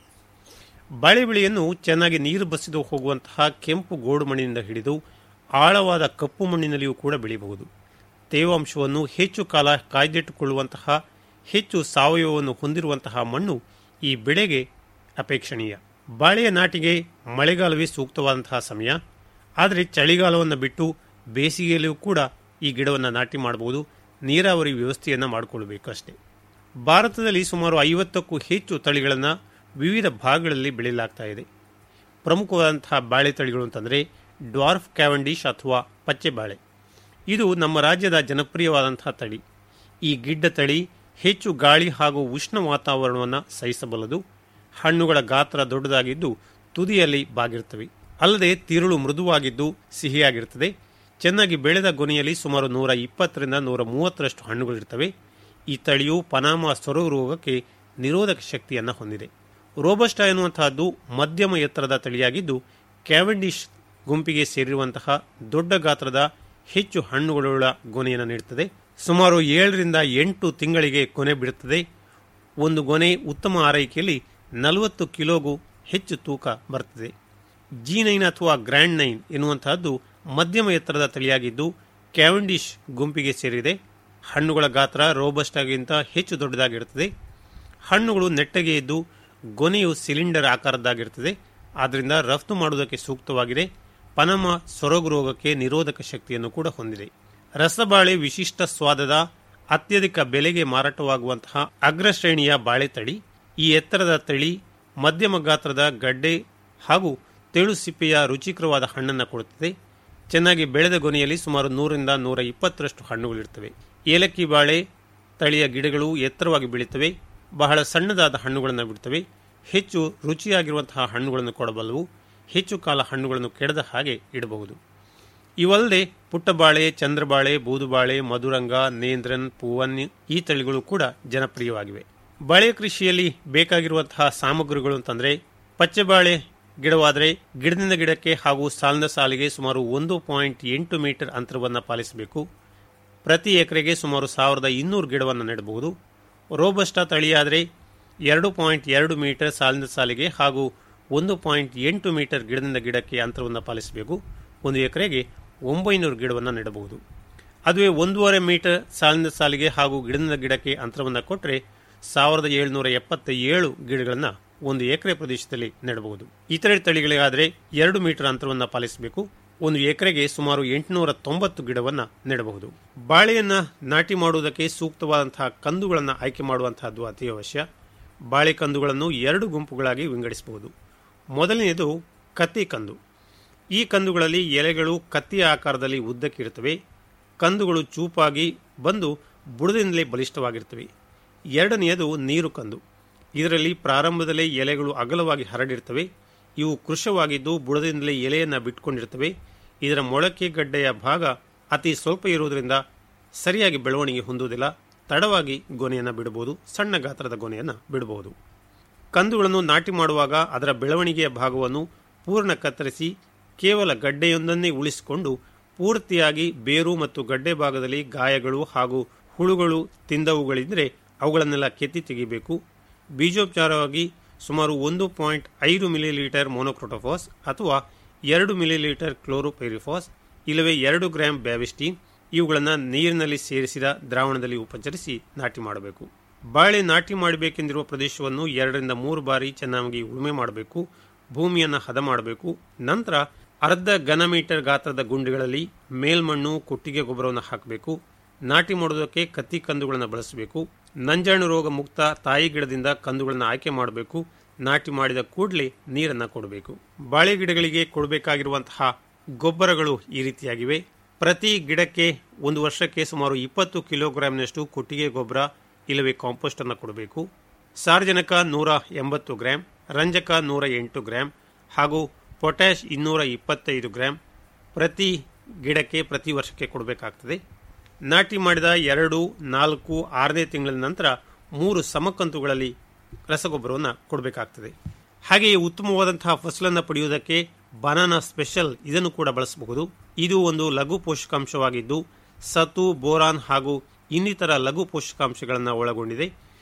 ಬಾಳೆ ಬೆಳೆಯನ್ನು ಚೆನ್ನಾಗಿ ನೀರು ಬಸಿದು ಹೋಗುವಂತಹ ಕೆಂಪು ಗೋಡು ಮಣ್ಣಿನಿಂದ ಹಿಡಿದು ಆಳವಾದ ಕಪ್ಪು ಮಣ್ಣಿನಲ್ಲಿಯೂ ಕೂಡ ಬೆಳೆಯಬಹುದು ತೇವಾಂಶವನ್ನು ಹೆಚ್ಚು ಕಾಲ ಕಾಯ್ದಿಟ್ಟುಕೊಳ್ಳುವಂತಹ ಹೆಚ್ಚು ಸಾವಯವವನ್ನು ಹೊಂದಿರುವಂತಹ ಮಣ್ಣು ಈ ಬೆಳೆಗೆ ಅಪೇಕ್ಷಣೀಯ ಬಾಳೆಯ ನಾಟಿಗೆ ಮಳೆಗಾಲವೇ ಸೂಕ್ತವಾದಂತಹ ಸಮಯ ಆದರೆ ಚಳಿಗಾಲವನ್ನು ಬಿಟ್ಟು ಬೇಸಿಗೆಯಲ್ಲಿಯೂ ಕೂಡ ಈ ಗಿಡವನ್ನು ನಾಟಿ ಮಾಡಬಹುದು ನೀರಾವರಿ ವ್ಯವಸ್ಥೆಯನ್ನು ಮಾಡಿಕೊಳ್ಳಬೇಕು ಅಷ್ಟೇ ಭಾರತದಲ್ಲಿ ಸುಮಾರು ಐವತ್ತಕ್ಕೂ ಹೆಚ್ಚು ತಳಿಗಳನ್ನು ವಿವಿಧ ಭಾಗಗಳಲ್ಲಿ ಬೆಳೆಯಲಾಗ್ತಾ ಇದೆ ಪ್ರಮುಖವಾದಂತಹ ಬಾಳೆ ತಳಿಗಳು ಅಂತಂದರೆ ಡ್ವಾರ್ಫ್ ಕ್ಯಾವೆಂಡಿಶ್ ಅಥವಾ ಪಚ್ಚೆ ಬಾಳೆ ಇದು ನಮ್ಮ ರಾಜ್ಯದ ಜನಪ್ರಿಯವಾದಂತಹ ತಳಿ ಈ ಗಿಡ್ಡ ತಳಿ ಹೆಚ್ಚು ಗಾಳಿ ಹಾಗೂ ಉಷ್ಣ ವಾತಾವರಣವನ್ನು ಸಹಿಸಬಲ್ಲದು ಹಣ್ಣುಗಳ ಗಾತ್ರ ದೊಡ್ಡದಾಗಿದ್ದು ತುದಿಯಲ್ಲಿ ಬಾಗಿರುತ್ತವೆ ಅಲ್ಲದೆ ತಿರುಳು ಮೃದುವಾಗಿದ್ದು ಸಿಹಿಯಾಗಿರುತ್ತದೆ ಚೆನ್ನಾಗಿ ಬೆಳೆದ ಗೊನೆಯಲ್ಲಿ ಸುಮಾರು ನೂರ ಇಪ್ಪತ್ತರಿಂದ ನೂರ ಮೂವತ್ತರಷ್ಟು ಹಣ್ಣುಗಳಿರ್ತವೆ ಈ ತಳಿಯು ಪನಾಮ ಸೊರಗು ರೋಗಕ್ಕೆ ನಿರೋಧಕ ಶಕ್ತಿಯನ್ನು ಹೊಂದಿದೆ ರೋಬಸ್ಟಾ ಎನ್ನುವಂತಹದ್ದು ಮಧ್ಯಮ ಎತ್ತರದ ತಳಿಯಾಗಿದ್ದು ಕ್ಯಾವೆಂಡಿಶ್ ಗುಂಪಿಗೆ ಸೇರಿರುವಂತಹ ದೊಡ್ಡ ಗಾತ್ರದ ಹೆಚ್ಚು ಹಣ್ಣುಗಳುಳ್ಳ ಗೊನೆಯನ್ನು ನೀಡುತ್ತದೆ ಸುಮಾರು ಏಳರಿಂದ ಎಂಟು ತಿಂಗಳಿಗೆ ಕೊನೆ ಬಿಡುತ್ತದೆ ಒಂದು ಗೊನೆ ಉತ್ತಮ ಆರೈಕೆಯಲ್ಲಿ ನಲವತ್ತು ಕಿಲೋಗೂ ಹೆಚ್ಚು ತೂಕ ಬರುತ್ತದೆ ಜಿ ನೈನ್ ಅಥವಾ ಗ್ರ್ಯಾಂಡ್ ನೈನ್ ಎನ್ನುವಂತಹದ್ದು ಮಧ್ಯಮ ಎತ್ತರದ ತಳಿಯಾಗಿದ್ದು ಕ್ಯಾವೆಂಡಿಶ್ ಗುಂಪಿಗೆ ಸೇರಿದೆ ಹಣ್ಣುಗಳ ಗಾತ್ರ ರೋಬಸ್ಟಾಗಿಂತ ಹೆಚ್ಚು ದೊಡ್ಡದಾಗಿರುತ್ತದೆ ಹಣ್ಣುಗಳು ನೆಟ್ಟಗೆ ಇದ್ದು ಗೊನೆಯು ಸಿಲಿಂಡರ್ ಆಕಾರದ್ದಾಗಿರುತ್ತದೆ ಆದ್ದರಿಂದ ರಫ್ತು ಮಾಡುವುದಕ್ಕೆ ಸೂಕ್ತವಾಗಿದೆ ಪನಮ ಸೊರಗು ರೋಗಕ್ಕೆ ನಿರೋಧಕ ಶಕ್ತಿಯನ್ನು ಕೂಡ ಹೊಂದಿದೆ ರಸಬಾಳೆ ವಿಶಿಷ್ಟ ಸ್ವಾದದ ಅತ್ಯಧಿಕ ಬೆಲೆಗೆ ಮಾರಾಟವಾಗುವಂತಹ ಅಗ್ರಶ್ರೇಣಿಯ ಬಾಳೆ ತಳಿ ಈ ಎತ್ತರದ ತಳಿ ಮಧ್ಯಮ ಗಾತ್ರದ ಗಡ್ಡೆ ಹಾಗೂ ತೆಳು ಸಿಪ್ಪೆಯ ರುಚಿಕರವಾದ ಹಣ್ಣನ್ನು ಕೊಡುತ್ತದೆ ಚೆನ್ನಾಗಿ ಬೆಳೆದ ಗೊನೆಯಲ್ಲಿ ಸುಮಾರು ನೂರರಿಂದ ನೂರ ಇಪ್ಪತ್ತರಷ್ಟು ಹಣ್ಣುಗಳಿರ್ತವೆ ಏಲಕ್ಕಿ ಬಾಳೆ ತಳಿಯ ಗಿಡಗಳು ಎತ್ತರವಾಗಿ ಬೆಳೀತವೆ ಬಹಳ ಸಣ್ಣದಾದ ಹಣ್ಣುಗಳನ್ನು ಬಿಡ್ತವೆ ಹೆಚ್ಚು ರುಚಿಯಾಗಿರುವಂತಹ ಹಣ್ಣುಗಳನ್ನು ಕೊಡಬಲ್ಲವು ಹೆಚ್ಚು ಕಾಲ ಹಣ್ಣುಗಳನ್ನು ಕೆಡದ ಹಾಗೆ ಇಡಬಹುದು ಇವಲ್ಲದೆ ಪುಟ್ಟಬಾಳೆ ಚಂದ್ರಬಾಳೆ ಬೂದುಬಾಳೆ ಮಧುರಂಗ ನೇಂದ್ರನ್ ಪೂವನ್ ಈ ತಳಿಗಳು ಕೂಡ ಜನಪ್ರಿಯವಾಗಿವೆ ಬಾಳೆ ಕೃಷಿಯಲ್ಲಿ ಬೇಕಾಗಿರುವಂತಹ ಸಾಮಗ್ರಿಗಳು ಅಂತಂದ್ರೆ ಪಚ್ಚೆಬಾಳೆ ಗಿಡವಾದರೆ ಗಿಡದಿಂದ ಗಿಡಕ್ಕೆ ಹಾಗೂ ಸಾಲಿನ ಸಾಲಿಗೆ ಸುಮಾರು ಒಂದು ಪಾಯಿಂಟ್ ಎಂಟು ಮೀಟರ್ ಅಂತರವನ್ನು ಪಾಲಿಸಬೇಕು ಪ್ರತಿ ಎಕರೆಗೆ ಸುಮಾರು ಸಾವಿರದ ಇನ್ನೂರು ಗಿಡವನ್ನು ನೆಡಬಹುದು ರೋಬಸ್ಟಾ ತಳಿಯಾದರೆ ಎರಡು ಪಾಯಿಂಟ್ ಎರಡು ಮೀಟರ್ ಸಾಲಿನ ಸಾಲಿಗೆ ಹಾಗೂ ಒಂದು ಪಾಯಿಂಟ್ ಎಂಟು ಮೀಟರ್ ಗಿಡದಿಂದ ಗಿಡಕ್ಕೆ ಅಂತರವನ್ನು ಪಾಲಿಸಬೇಕು ಒಂದು ಎಕರೆಗೆ ಒಂಬೈನೂರು ಗಿಡವನ್ನು ನೆಡಬಹುದು ಅದುವೇ ಒಂದೂವರೆ ಮೀಟರ್ ಸಾಲಿನ ಸಾಲಿಗೆ ಹಾಗೂ ಗಿಡದಿಂದ ಗಿಡಕ್ಕೆ ಅಂತರವನ್ನು ಕೊಟ್ಟರೆ ಸಾವಿರದ ಏಳುನೂರ ಎಪ್ಪತ್ತ ಏಳು ಗಿಡಗಳನ್ನು ಒಂದು ಎಕರೆ ಪ್ರದೇಶದಲ್ಲಿ ನೆಡಬಹುದು ಇತರೆ ತಳಿಗಳಿಗಾದರೆ ಎರಡು ಮೀಟರ್ ಅಂತರವನ್ನು ಪಾಲಿಸಬೇಕು ಒಂದು ಎಕರೆಗೆ ಸುಮಾರು ಎಂಟುನೂರ ತೊಂಬತ್ತು ಗಿಡವನ್ನು ನೆಡಬಹುದು ಬಾಳೆಯನ್ನ ನಾಟಿ ಮಾಡುವುದಕ್ಕೆ ಸೂಕ್ತವಾದಂತಹ ಕಂದುಗಳನ್ನು ಆಯ್ಕೆ ಮಾಡುವಂತಹದ್ದು ಅತಿ ಅವಶ್ಯ ಬಾಳೆ ಕಂದುಗಳನ್ನು ಎರಡು ಗುಂಪುಗಳಾಗಿ ವಿಂಗಡಿಸಬಹುದು ಮೊದಲನೆಯದು ಕತ್ತಿ ಕಂದು ಈ ಕಂದುಗಳಲ್ಲಿ ಎಲೆಗಳು ಕತ್ತಿಯ ಆಕಾರದಲ್ಲಿ ಉದ್ದಕ್ಕಿರುತ್ತವೆ ಕಂದುಗಳು ಚೂಪಾಗಿ ಬಂದು ಬುಡದಿಂದಲೇ ಬಲಿಷ್ಠವಾಗಿರ್ತವೆ ಎರಡನೆಯದು ನೀರು ಕಂದು ಇದರಲ್ಲಿ ಪ್ರಾರಂಭದಲ್ಲೇ ಎಲೆಗಳು ಅಗಲವಾಗಿ ಹರಡಿರ್ತವೆ ಇವು ಕೃಶವಾಗಿದ್ದು ಬುಡದಿಂದಲೇ ಎಲೆಯನ್ನು ಬಿಟ್ಕೊಂಡಿರ್ತವೆ ಇದರ ಮೊಳಕೆ ಗಡ್ಡೆಯ ಭಾಗ ಅತಿ ಸ್ವಲ್ಪ ಇರುವುದರಿಂದ ಸರಿಯಾಗಿ ಬೆಳವಣಿಗೆ ಹೊಂದುವುದಿಲ್ಲ ತಡವಾಗಿ ಗೊನೆಯನ್ನು ಬಿಡಬಹುದು ಸಣ್ಣ ಗಾತ್ರದ ಗೊನೆಯನ್ನು ಬಿಡಬಹುದು ಕಂದುಗಳನ್ನು ನಾಟಿ ಮಾಡುವಾಗ ಅದರ ಬೆಳವಣಿಗೆಯ ಭಾಗವನ್ನು ಪೂರ್ಣ ಕತ್ತರಿಸಿ ಕೇವಲ ಗಡ್ಡೆಯೊಂದನ್ನೇ ಉಳಿಸಿಕೊಂಡು ಪೂರ್ತಿಯಾಗಿ ಬೇರು ಮತ್ತು ಗಡ್ಡೆ ಭಾಗದಲ್ಲಿ ಗಾಯಗಳು ಹಾಗೂ ಹುಳುಗಳು ತಿಂದವುಗಳಿದ್ದರೆ ಅವುಗಳನ್ನೆಲ್ಲ ಕೆತ್ತಿ ತೆಗೆಯಬೇಕು ಬೀಜೋಪಚಾರವಾಗಿ ಸುಮಾರು ಒಂದು ಪಾಯಿಂಟ್ ಐದು ಮಿಲಿಲೀಟರ್ ಮೋನೋಕ್ರೋಟೋಫಾಸ್ ಅಥವಾ ಎರಡು ಮಿಲಿಲೀಟರ್ ಕ್ಲೋರೋಪೈರಿಫಾಸ್ ಇಲ್ಲವೇ ಎರಡು ಗ್ರಾಂ ಬ್ಯಾವಿಸ್ಟಿನ್ ಇವುಗಳನ್ನು ನೀರಿನಲ್ಲಿ ಸೇರಿಸಿದ ದ್ರಾವಣದಲ್ಲಿ ಉಪಚರಿಸಿ ನಾಟಿ ಮಾಡಬೇಕು ಬಾಳೆ ನಾಟಿ ಮಾಡಬೇಕೆಂದಿರುವ ಪ್ರದೇಶವನ್ನು ಎರಡರಿಂದ ಮೂರು ಬಾರಿ ಚೆನ್ನಾಗಿ ಉಳುಮೆ ಮಾಡಬೇಕು ಭೂಮಿಯನ್ನು ಹದ ಮಾಡಬೇಕು ನಂತರ ಅರ್ಧ ಘನ ಮೀಟರ್ ಗಾತ್ರದ ಗುಂಡಿಗಳಲ್ಲಿ ಮೇಲ್ಮಣ್ಣು ಕೊಟ್ಟಿಗೆ ಗೊಬ್ಬರವನ್ನು ಹಾಕಬೇಕು ನಾಟಿ ಮಾಡುವುದಕ್ಕೆ ಕತ್ತಿ ಕಂದುಗಳನ್ನು ಬಳಸಬೇಕು ನಂಜಾಣು ರೋಗ ಮುಕ್ತ ತಾಯಿ ಗಿಡದಿಂದ ಕಂದುಗಳನ್ನು ಆಯ್ಕೆ ಮಾಡಬೇಕು ನಾಟಿ ಮಾಡಿದ ಕೂಡಲೇ ನೀರನ್ನು ಕೊಡಬೇಕು ಬಾಳೆ ಗಿಡಗಳಿಗೆ ಕೊಡಬೇಕಾಗಿರುವಂತಹ ಗೊಬ್ಬರಗಳು ಈ ರೀತಿಯಾಗಿವೆ ಪ್ರತಿ ಗಿಡಕ್ಕೆ ಒಂದು ವರ್ಷಕ್ಕೆ ಸುಮಾರು ಇಪ್ಪತ್ತು ಕಿಲೋಗ್ರಾಂನಷ್ಟು ಕೊಟ್ಟಿಗೆ ಗೊಬ್ಬರ ಇಲ್ಲವೇ ಕಾಂಪೋಸ್ಟ್ ಅನ್ನು ಕೊಡಬೇಕು ಸಾರ್ವಜನಿಕ ನೂರ ಎಂಬತ್ತು ಗ್ರಾಂ ರಂಜಕ ನೂರ ಎಂಟು ಗ್ರಾಂ ಹಾಗೂ ಪೊಟ್ಯಾಶ್ ಇನ್ನೂರ ಇಪ್ಪತ್ತೈದು ಗ್ರಾಂ ಪ್ರತಿ ಗಿಡಕ್ಕೆ ಪ್ರತಿ ವರ್ಷಕ್ಕೆ ಕೊಡಬೇಕಾಗ್ತದೆ ನಾಟಿ ಮಾಡಿದ ಎರಡು ನಾಲ್ಕು ಆರನೇ ತಿಂಗಳ ನಂತರ ಮೂರು ಸಮಕಂತುಗಳಲ್ಲಿ ರಸಗೊಬ್ಬರವನ್ನು ಕೊಡಬೇಕಾಗ್ತದೆ ಹಾಗೆಯೇ ಉತ್ತಮವಾದಂತಹ ಫಸಲನ್ನು ಪಡೆಯುವುದಕ್ಕೆ ಬನಾನಾ ಸ್ಪೆಷಲ್ ಇದನ್ನು ಕೂಡ ಬಳಸಬಹುದು ಇದು ಒಂದು ಲಘು ಪೋಷಕಾಂಶವಾಗಿದ್ದು ಸತು ಬೋರಾನ್ ಹಾಗೂ ಇನ್ನಿತರ ಲಘು ಪೋಷಕಾಂಶಗಳನ್ನು ಒಳಗೊಂಡಿದೆ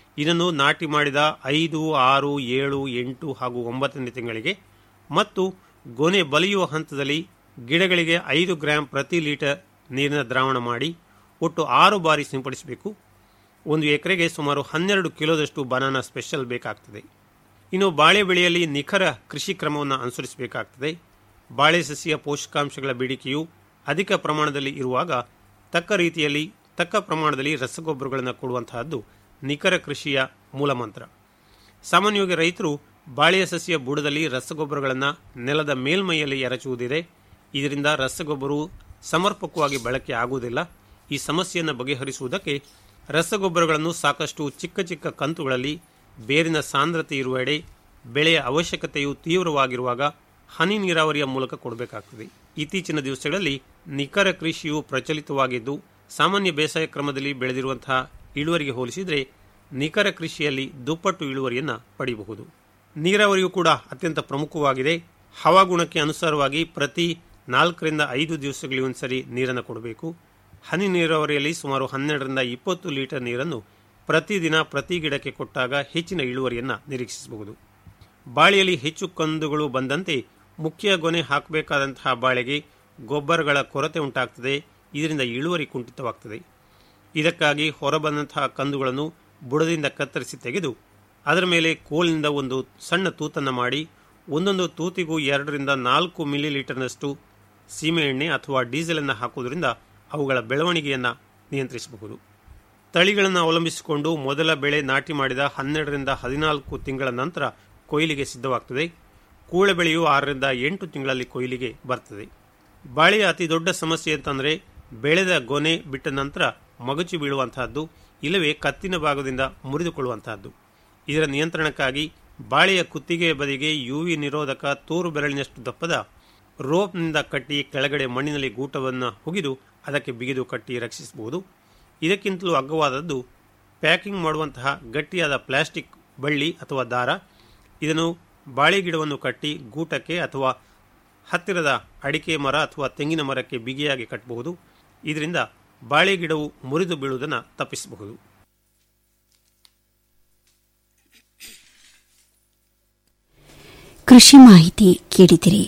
ಇದನ್ನು ನಾಟಿ ಮಾಡಿದ ಐದು ಆರು ಏಳು ಎಂಟು ಹಾಗೂ ಒಂಬತ್ತನೇ ತಿಂಗಳಿಗೆ ಮತ್ತು ಗೊನೆ ಬಲಿಯುವ ಹಂತದಲ್ಲಿ ಗಿಡಗಳಿಗೆ ಐದು ಗ್ರಾಂ ಪ್ರತಿ ಲೀಟರ್ ನೀರಿನ ದ್ರಾವಣ ಮಾಡಿ ಒಟ್ಟು ಆರು ಬಾರಿ ಸಿಂಪಡಿಸಬೇಕು ಒಂದು ಎಕರೆಗೆ ಸುಮಾರು ಹನ್ನೆರಡು ಕಿಲೋದಷ್ಟು ಬನಾನಾ ಸ್ಪೆಷಲ್ ಬೇಕಾಗ್ತದೆ ಇನ್ನು ಬಾಳೆ ಬೆಳೆಯಲ್ಲಿ ನಿಖರ ಕೃಷಿ ಕ್ರಮವನ್ನು ಅನುಸರಿಸಬೇಕಾಗ್ತದೆ ಬಾಳೆ ಸಸ್ಯ ಪೋಷಕಾಂಶಗಳ ಬೇಡಿಕೆಯು ಅಧಿಕ ಪ್ರಮಾಣದಲ್ಲಿ ಇರುವಾಗ ತಕ್ಕ ರೀತಿಯಲ್ಲಿ ತಕ್ಕ ಪ್ರಮಾಣದಲ್ಲಿ ರಸಗೊಬ್ಬರಗಳನ್ನು ಕೊಡುವಂತಹದ್ದು ನಿಖರ ಕೃಷಿಯ ಮೂಲಮಂತ್ರ ಸಾಮಾನ್ಯವಾಗಿ ರೈತರು ಬಾಳೆಯ ಸಸ್ಯ ಬುಡದಲ್ಲಿ ರಸಗೊಬ್ಬರಗಳನ್ನು ನೆಲದ ಮೇಲ್ಮೈಯಲ್ಲಿ ಎರಚುವುದಿದೆ ಇದರಿಂದ ರಸಗೊಬ್ಬರವು ಸಮರ್ಪಕವಾಗಿ ಬಳಕೆ ಆಗುವುದಿಲ್ಲ ಈ ಸಮಸ್ಯೆಯನ್ನು ಬಗೆಹರಿಸುವುದಕ್ಕೆ ರಸಗೊಬ್ಬರಗಳನ್ನು ಸಾಕಷ್ಟು ಚಿಕ್ಕ ಚಿಕ್ಕ ಕಂತುಗಳಲ್ಲಿ ಬೇರಿನ ಸಾಂದ್ರತೆ ಇರುವ ಎಡೆ ಬೆಳೆಯ ಅವಶ್ಯಕತೆಯು ತೀವ್ರವಾಗಿರುವಾಗ ಹನಿ ನೀರಾವರಿಯ ಮೂಲಕ ಕೊಡಬೇಕಾಗ್ತದೆ ಇತ್ತೀಚಿನ ದಿವಸಗಳಲ್ಲಿ ನಿಖರ ಕೃಷಿಯು ಪ್ರಚಲಿತವಾಗಿದ್ದು ಸಾಮಾನ್ಯ ಬೇಸಾಯ ಕ್ರಮದಲ್ಲಿ ಬೆಳೆದಿರುವಂತಹ ಇಳುವರಿಗೆ ಹೋಲಿಸಿದರೆ ನಿಖರ ಕೃಷಿಯಲ್ಲಿ ದುಪ್ಪಟ್ಟು ಇಳುವರಿಯನ್ನು ಪಡೆಯಬಹುದು ನೀರಾವರಿಯು ಕೂಡ ಅತ್ಯಂತ ಪ್ರಮುಖವಾಗಿದೆ ಹವಾಗುಣಕ್ಕೆ ಅನುಸಾರವಾಗಿ ಪ್ರತಿ ನಾಲ್ಕರಿಂದ ಐದು ದಿವಸಗಳಿಗೆ ಒಂದ್ಸರಿ ನೀರನ್ನು ಕೊಡಬೇಕು ಹನಿ ನೀರಾವರಿಯಲ್ಲಿ ಸುಮಾರು ಹನ್ನೆರಡರಿಂದ ಇಪ್ಪತ್ತು ಲೀಟರ್ ನೀರನ್ನು ಪ್ರತಿದಿನ ಪ್ರತಿ ಗಿಡಕ್ಕೆ ಕೊಟ್ಟಾಗ ಹೆಚ್ಚಿನ ಇಳುವರಿಯನ್ನು ನಿರೀಕ್ಷಿಸಬಹುದು ಬಾಳೆಯಲ್ಲಿ ಹೆಚ್ಚು ಕಂದುಗಳು ಬಂದಂತೆ ಮುಖ್ಯ ಗೊನೆ ಹಾಕಬೇಕಾದಂತಹ ಬಾಳೆಗೆ ಗೊಬ್ಬರಗಳ ಕೊರತೆ ಉಂಟಾಗ್ತದೆ ಇದರಿಂದ ಇಳುವರಿ ಕುಂಠಿತವಾಗ್ತದೆ ಇದಕ್ಕಾಗಿ ಹೊರಬಂದಂತಹ ಕಂದುಗಳನ್ನು ಬುಡದಿಂದ ಕತ್ತರಿಸಿ ತೆಗೆದು ಅದರ ಮೇಲೆ ಕೋಲಿನಿಂದ ಒಂದು ಸಣ್ಣ ತೂತನ್ನು ಮಾಡಿ ಒಂದೊಂದು ತೂತಿಗೂ ಎರಡರಿಂದ ನಾಲ್ಕು ಮಿಲಿ ಲೀಟರ್ನಷ್ಟು ಸೀಮೆ ಎಣ್ಣೆ ಅಥವಾ ಡೀಸೆಲನ್ನು ಹಾಕುವುದರಿಂದ ಅವುಗಳ ಬೆಳವಣಿಗೆಯನ್ನು ನಿಯಂತ್ರಿಸಬಹುದು ತಳಿಗಳನ್ನು ಅವಲಂಬಿಸಿಕೊಂಡು ಮೊದಲ ಬೆಳೆ ನಾಟಿ ಮಾಡಿದ ಹನ್ನೆರಡರಿಂದ ಹದಿನಾಲ್ಕು ತಿಂಗಳ ನಂತರ ಕೊಯ್ಲಿಗೆ ಸಿದ್ಧವಾಗ್ತದೆ ಕೂಳೆ ಬೆಳೆಯು ಆರರಿಂದ ಎಂಟು ತಿಂಗಳಲ್ಲಿ ಕೊಯ್ಲಿಗೆ ಬರ್ತದೆ ಬಾಳೆಯ ಅತಿ ದೊಡ್ಡ ಸಮಸ್ಯೆ ಅಂತಂದರೆ ಬೆಳೆದ ಗೊನೆ ಬಿಟ್ಟ ನಂತರ ಮಗಚು ಬೀಳುವಂತಹದ್ದು ಇಲ್ಲವೇ ಕತ್ತಿನ ಭಾಗದಿಂದ ಮುರಿದುಕೊಳ್ಳುವಂತಹದ್ದು ಇದರ ನಿಯಂತ್ರಣಕ್ಕಾಗಿ ಬಾಳೆಯ ಕುತ್ತಿಗೆಯ ಬದಿಗೆ ಯುವಿ ನಿರೋಧಕ ತೂರು ಬೆರಳಿನಷ್ಟು ದಪ್ಪದ ರೋಪ್ನಿಂದ ಕಟ್ಟಿ ಕೆಳಗಡೆ ಮಣ್ಣಿನಲ್ಲಿ ಗೂಟವನ್ನು ಹುಗಿದು ಅದಕ್ಕೆ ಬಿಗಿದು ಕಟ್ಟಿ ರಕ್ಷಿಸಬಹುದು ಇದಕ್ಕಿಂತಲೂ ಅಗ್ಗವಾದದ್ದು ಪ್ಯಾಕಿಂಗ್ ಮಾಡುವಂತಹ ಗಟ್ಟಿಯಾದ ಪ್ಲಾಸ್ಟಿಕ್ ಬಳ್ಳಿ ಅಥವಾ ದಾರ ಇದನ್ನು ಬಾಳೆ ಗಿಡವನ್ನು ಕಟ್ಟಿ ಗೂಟಕ್ಕೆ ಅಥವಾ ಹತ್ತಿರದ ಅಡಿಕೆ ಮರ ಅಥವಾ ತೆಂಗಿನ ಮರಕ್ಕೆ ಬಿಗಿಯಾಗಿ ಕಟ್ಟಬಹುದು ಇದರಿಂದ ಬಾಳೆ ಗಿಡವು ಮುರಿದು ಬೀಳುವುದನ್ನು ತಪ್ಪಿಸಬಹುದು ಕೃಷಿ ಮಾಹಿತಿ ಕೇಳಿದಿರಿ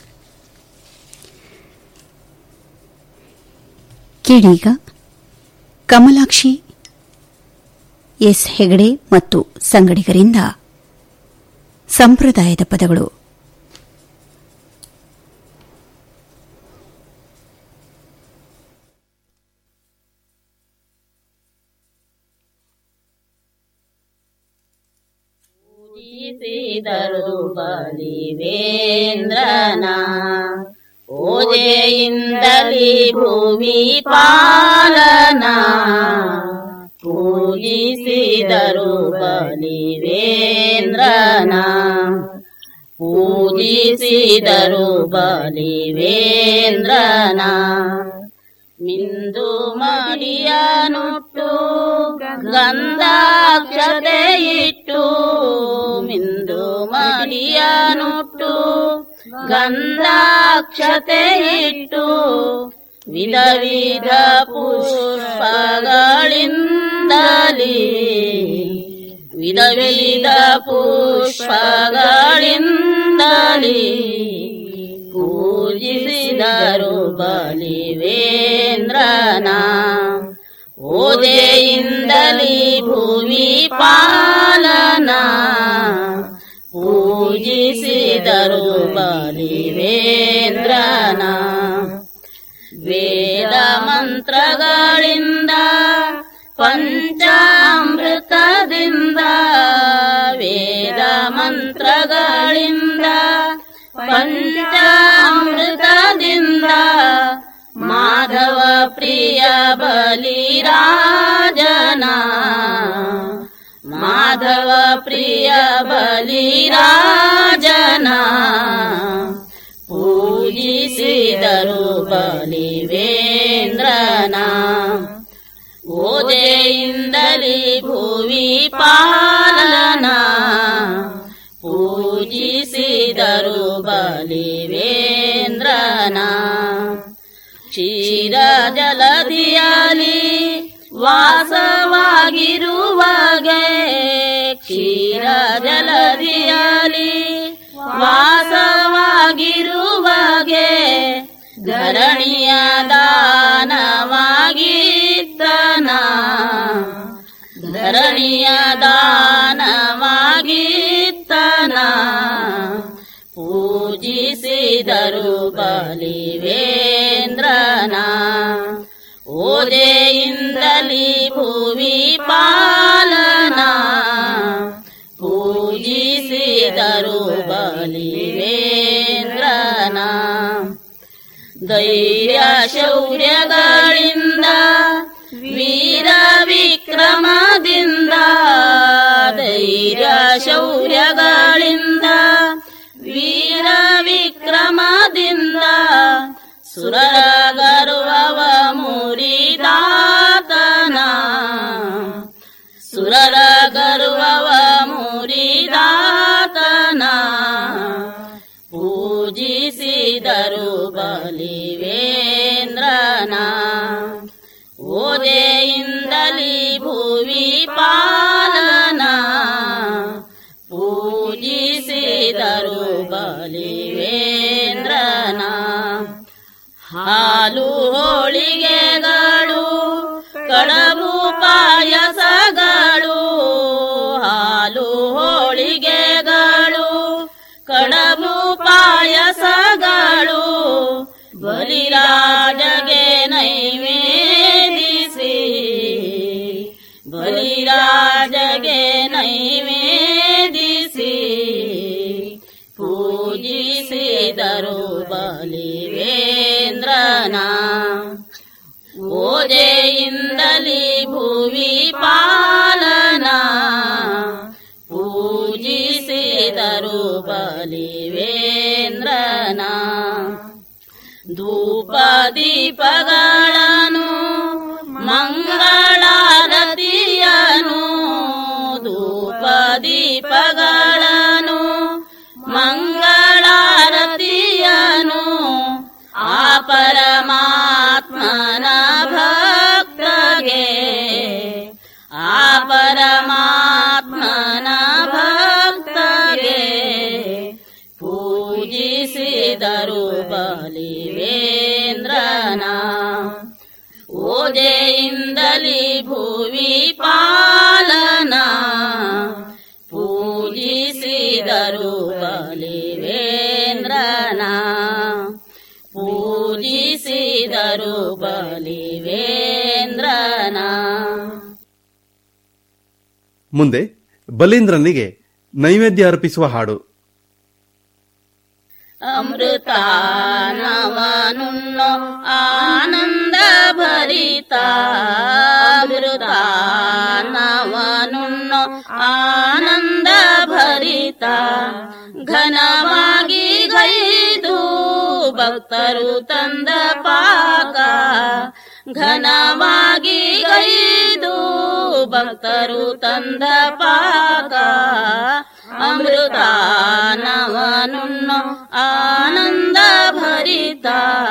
ಕೇಳೀಗ ಕಮಲಾಕ್ಷಿ ಎಸ್ ಹೆಗಡೆ ಮತ್ತು ಸಂಗಡಿಗರಿಂದ ಸಂಪ್ರದಾಯದ ಪದಗಳು ಪೂಜಿಸಿದರು ಬಲಿವೇಂದ್ರನ ಪೂಜೆಯಿಂದಲಿ ಭೂಮಿ ಪಾಲನ ಪೂಜಿಸಿದರು ಬಲಿವೇಂದ್ರನ ಪೂಜಿಸಿದರು ಬಲಿವೇಂದ್ರನ ಮಿಂದು ಮಡಿಯನುಟ್ಟು ಗಂಧಾಕ್ಷತೆ ಇಟ್ಟು ಮಿಂದು ಮಡಿಯನುಟ್ಟು ಗಂಧಾಕ್ಷತೆ ಇಟ್ಟು ವಿಧ ವಿಧ ಪುಷ್ಪಗಳಿಂದಲೇ ವಿಧ ವಿಧ ಪುಷ್ಪಗಳಿಂದಲೇ ಪೂಜಿಸಿದರು ಬಲಿವೇಂದ್ರನ ಓದೆಯಿಂದಲೇ ಭೂಮಿ ಪಾಲನ ಪೂಜಿಸಿದರು ಬಲಿವೇಂದ್ರನ ವೇದ ಮಂತ್ರಗಳಿಂದ ಪಂಚಾಮೃತದಿಂದ ವೇದ ಮಂತ್ರಗಳಿಂದ ಪಂಚಾಮೃತದಿಂದ ಮಾಧವ ಪ್ರಿಯ ಬಲಿರಾಜನ ಮಾಧವ ಪ್ರಿಯ ಬಲಿರಾಜನ ಪೂಜಿಸಿದರು ಬಲಿವೇಂದ್ರನ ಓದೆಯಿಂದಲೇ ಭುವಿ ಪಾಲನ ಪೂಜಿಸಿದರು ಬಲಿವೇಂದ್ರನ ಕ್ಷೀರ ಜಲದಿಯಲಿ ವಾಸವಾಗಿರುವಾಗೆ ಕ್ಷೀರ ಜಲಧಿಯಲಿ ವಾಸವಾಗಿರುವಾಗೆ ಧರಣಿಯ ದಾನವಾಗಿತ್ತನ ಧರಣಿಯ ದಾನವಾಗಿತ್ತನ ಪೂಜಿಸಿದರು ಬಲಿವೇಂದ್ರನ ಓದೆಯಿಂದಲಿ ಭುವಿ ಪಾಲನ ಪೂಜಿಸಿದರು ಬಲಿವೇಂದ್ರನ ಧೈರ್ಯ ಶೌರ್ಯಗಳಿಂದ ವೀರ ವಿಕ್ರಮದಿಂದ ಧೈರ್ಯ ಶೌರ್ಯಗಳಿಂದ ವೀರ ವಿಕ್ರಮದಿಂದ ಸುರರ ಗರ್ವವ ಮುರಿದಾತನ ಸುರರ ಗರ್ವವ ಮುರಿದಾತನ ಪೂಜಿಸಿದರು ಬಲಿವೇಂದ್ರನ ಓದೆಯಿಂದಲಿ ಭುವಿ ಪಾಲನ ಪೂಜಿಸಿದರು ಬಲಿವೇಂದ್ರನ ಹಾಲು ಹೋಳಿಗೆಗಳು ಕಡಬು ಪಾಯಸಗಳು ಹಾಲು ಹೋಳಿಗೆಗಳು ಕಡಬು ಪಾಯಸಗಳು ಬಲಿರಾಜಗೆ ನೈವೇದಿಸಿ ಬಲಿರಾಜಗೆ ನೈವೇದಿಸಿ ಪೂಜಿಸಿದರು ಬಲಿವೇಂದ್ರನ ಓದೆಯಿಂದಲಿ ಭುವಿ ಪಾಲನ ಪೂಜಿಸಿದರು ಬಲಿವೇಂದ್ರನ ಧೂಪ ದೀಪಗಳನ್ನು ಮಂಗಳಾರತಿಯನು ಧೂಪ ದೀಪಗಳನ್ನು ಮಂಗಳಾರತಿಯನು ಆ ಪರಮಾತ್ಮನ ಭಕ್ತಗೆ ಆ ಪರಮಾತ್ಮನ ಭಕ್ತಗೆ ಪೂಜಿಸಿದರು ಬಲಿವೇಂದ್ರನ ಓದೆಯಿಂದಲಿ ಭುವಿ ಪಾಲನ ಪೂಜಿಸಿದರು ಬಲಿವೇಂದ್ರನ ಪೂಜಿಸಿದರು ಬಲಿವೇಂದ್ರನ ಮುಂದೆ ಬಲೀಂದ್ರನಿಗೆ ನೈವೇದ್ಯ ಅರ್ಪಿಸುವ ಹಾಡು ಅಮೃತಾನವನುಣ್ಣೋ ಆನಂದ ಭರಿತ ಅಮೃತಾನವನುಣ್ಣೋ ಆನಂದ ಭರಿತ ಘನವಾಗಿ ಗೈದು ಭಕ್ತರು ತಂದ ಪಾಕ ಘನವಾಗಿ ಗೈದು ಭಕ್ತರು ತಂದ ಪಾಕ ಅಮೃತಾನವನುಣ್ಣೋ ಆನಂದ ಭರಿತ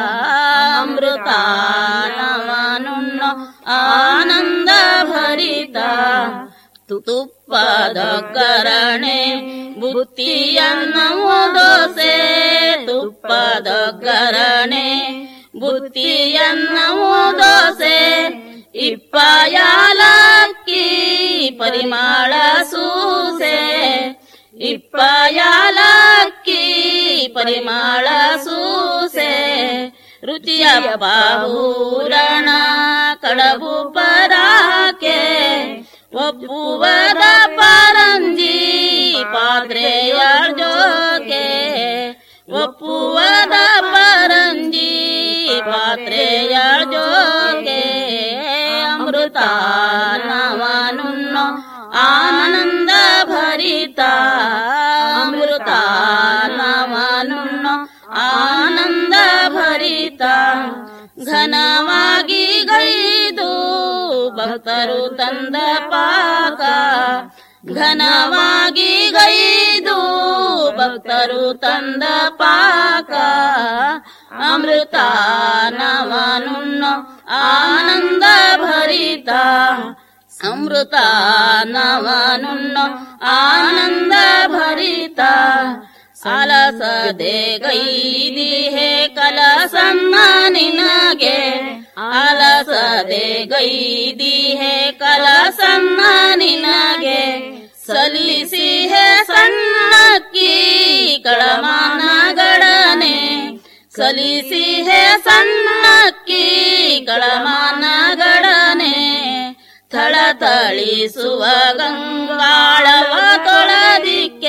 ಅಮೃತಾನವನುಣ್ಣೋ ಆನಂದ ಭರಿತ ತುಪ್ಪದೊಗ್ಗರಣೆ ಬುತ್ತಿಯನ್ನು ದೋಸೆ ತುಪ್ಪದೊಗ್ಗರಣೆ ಬುತ್ತಿಯನ್ನು ದೋಸೆ ಇಪ್ಪಯಾಲಕ್ಕಿ ಪರಿಮಾಳ ಸೂಸೆ ಇಪ್ಪಯಾಲಕ್ಕಿ ಪರಿಮಾಳ ಸೂಸೆ ರುಚಿಯ ಬಾಹೂರಣ ಕಡಬು ಪರಾಕೆ ಒಪ್ಪುವದ ಪರಂಜಿ ಪಾತ್ರೆಯ ಜೋಕೆ ಒಪ್ಪುವದ ಪರಂಜಿ ಪಾತ್ರೆಯ ಜೋಕೆ ಅಮೃತಾನವನುಣ್ಣೋ ಆನಂದ ಭರಿತ ಅಮೃತಾನವನುಣ್ಣೋ ಆನಂದ ಭರಿತ ಘನವಾಗಿ ಗೈದು ಭಕ್ತರು ತಂದ ಪಾಕ ಘನವಾಗಿ ಗೈದು ಭಕ್ತರು ತಂದ ಪಾಕ ಅಮೃತಾನವನುಣ್ಣೋ ಆನಂದ ಭರಿತ ಅಮೃತ ನವನುಣ್ಣೋ ಆನಂದ ಭರಿತ ಅಲಸದೆ ಗೈದಿ ಹೇ ಕಲಸನ್ನ ನಿನಗೆ ಅಲಸದೆ ಗೈದಿ ಹೇ ಕಲಸನ್ನ ನಿನಗೆ ಸಲ್ಲಿಸಿ ಹೇ ಸಣ್ಣಕ್ಕಿ ಕಳಮಾನಗಡನೆ ಸಲ್ಲಿಸಿ ಹೇ ಸಣ್ಣಕ್ಕಿ ಕಳಮಾನಗಡನೆ ಥಳಥಳಿಸುವ ಗಂಗಾಳವ ತೊಳದಿಕ್ಕೆ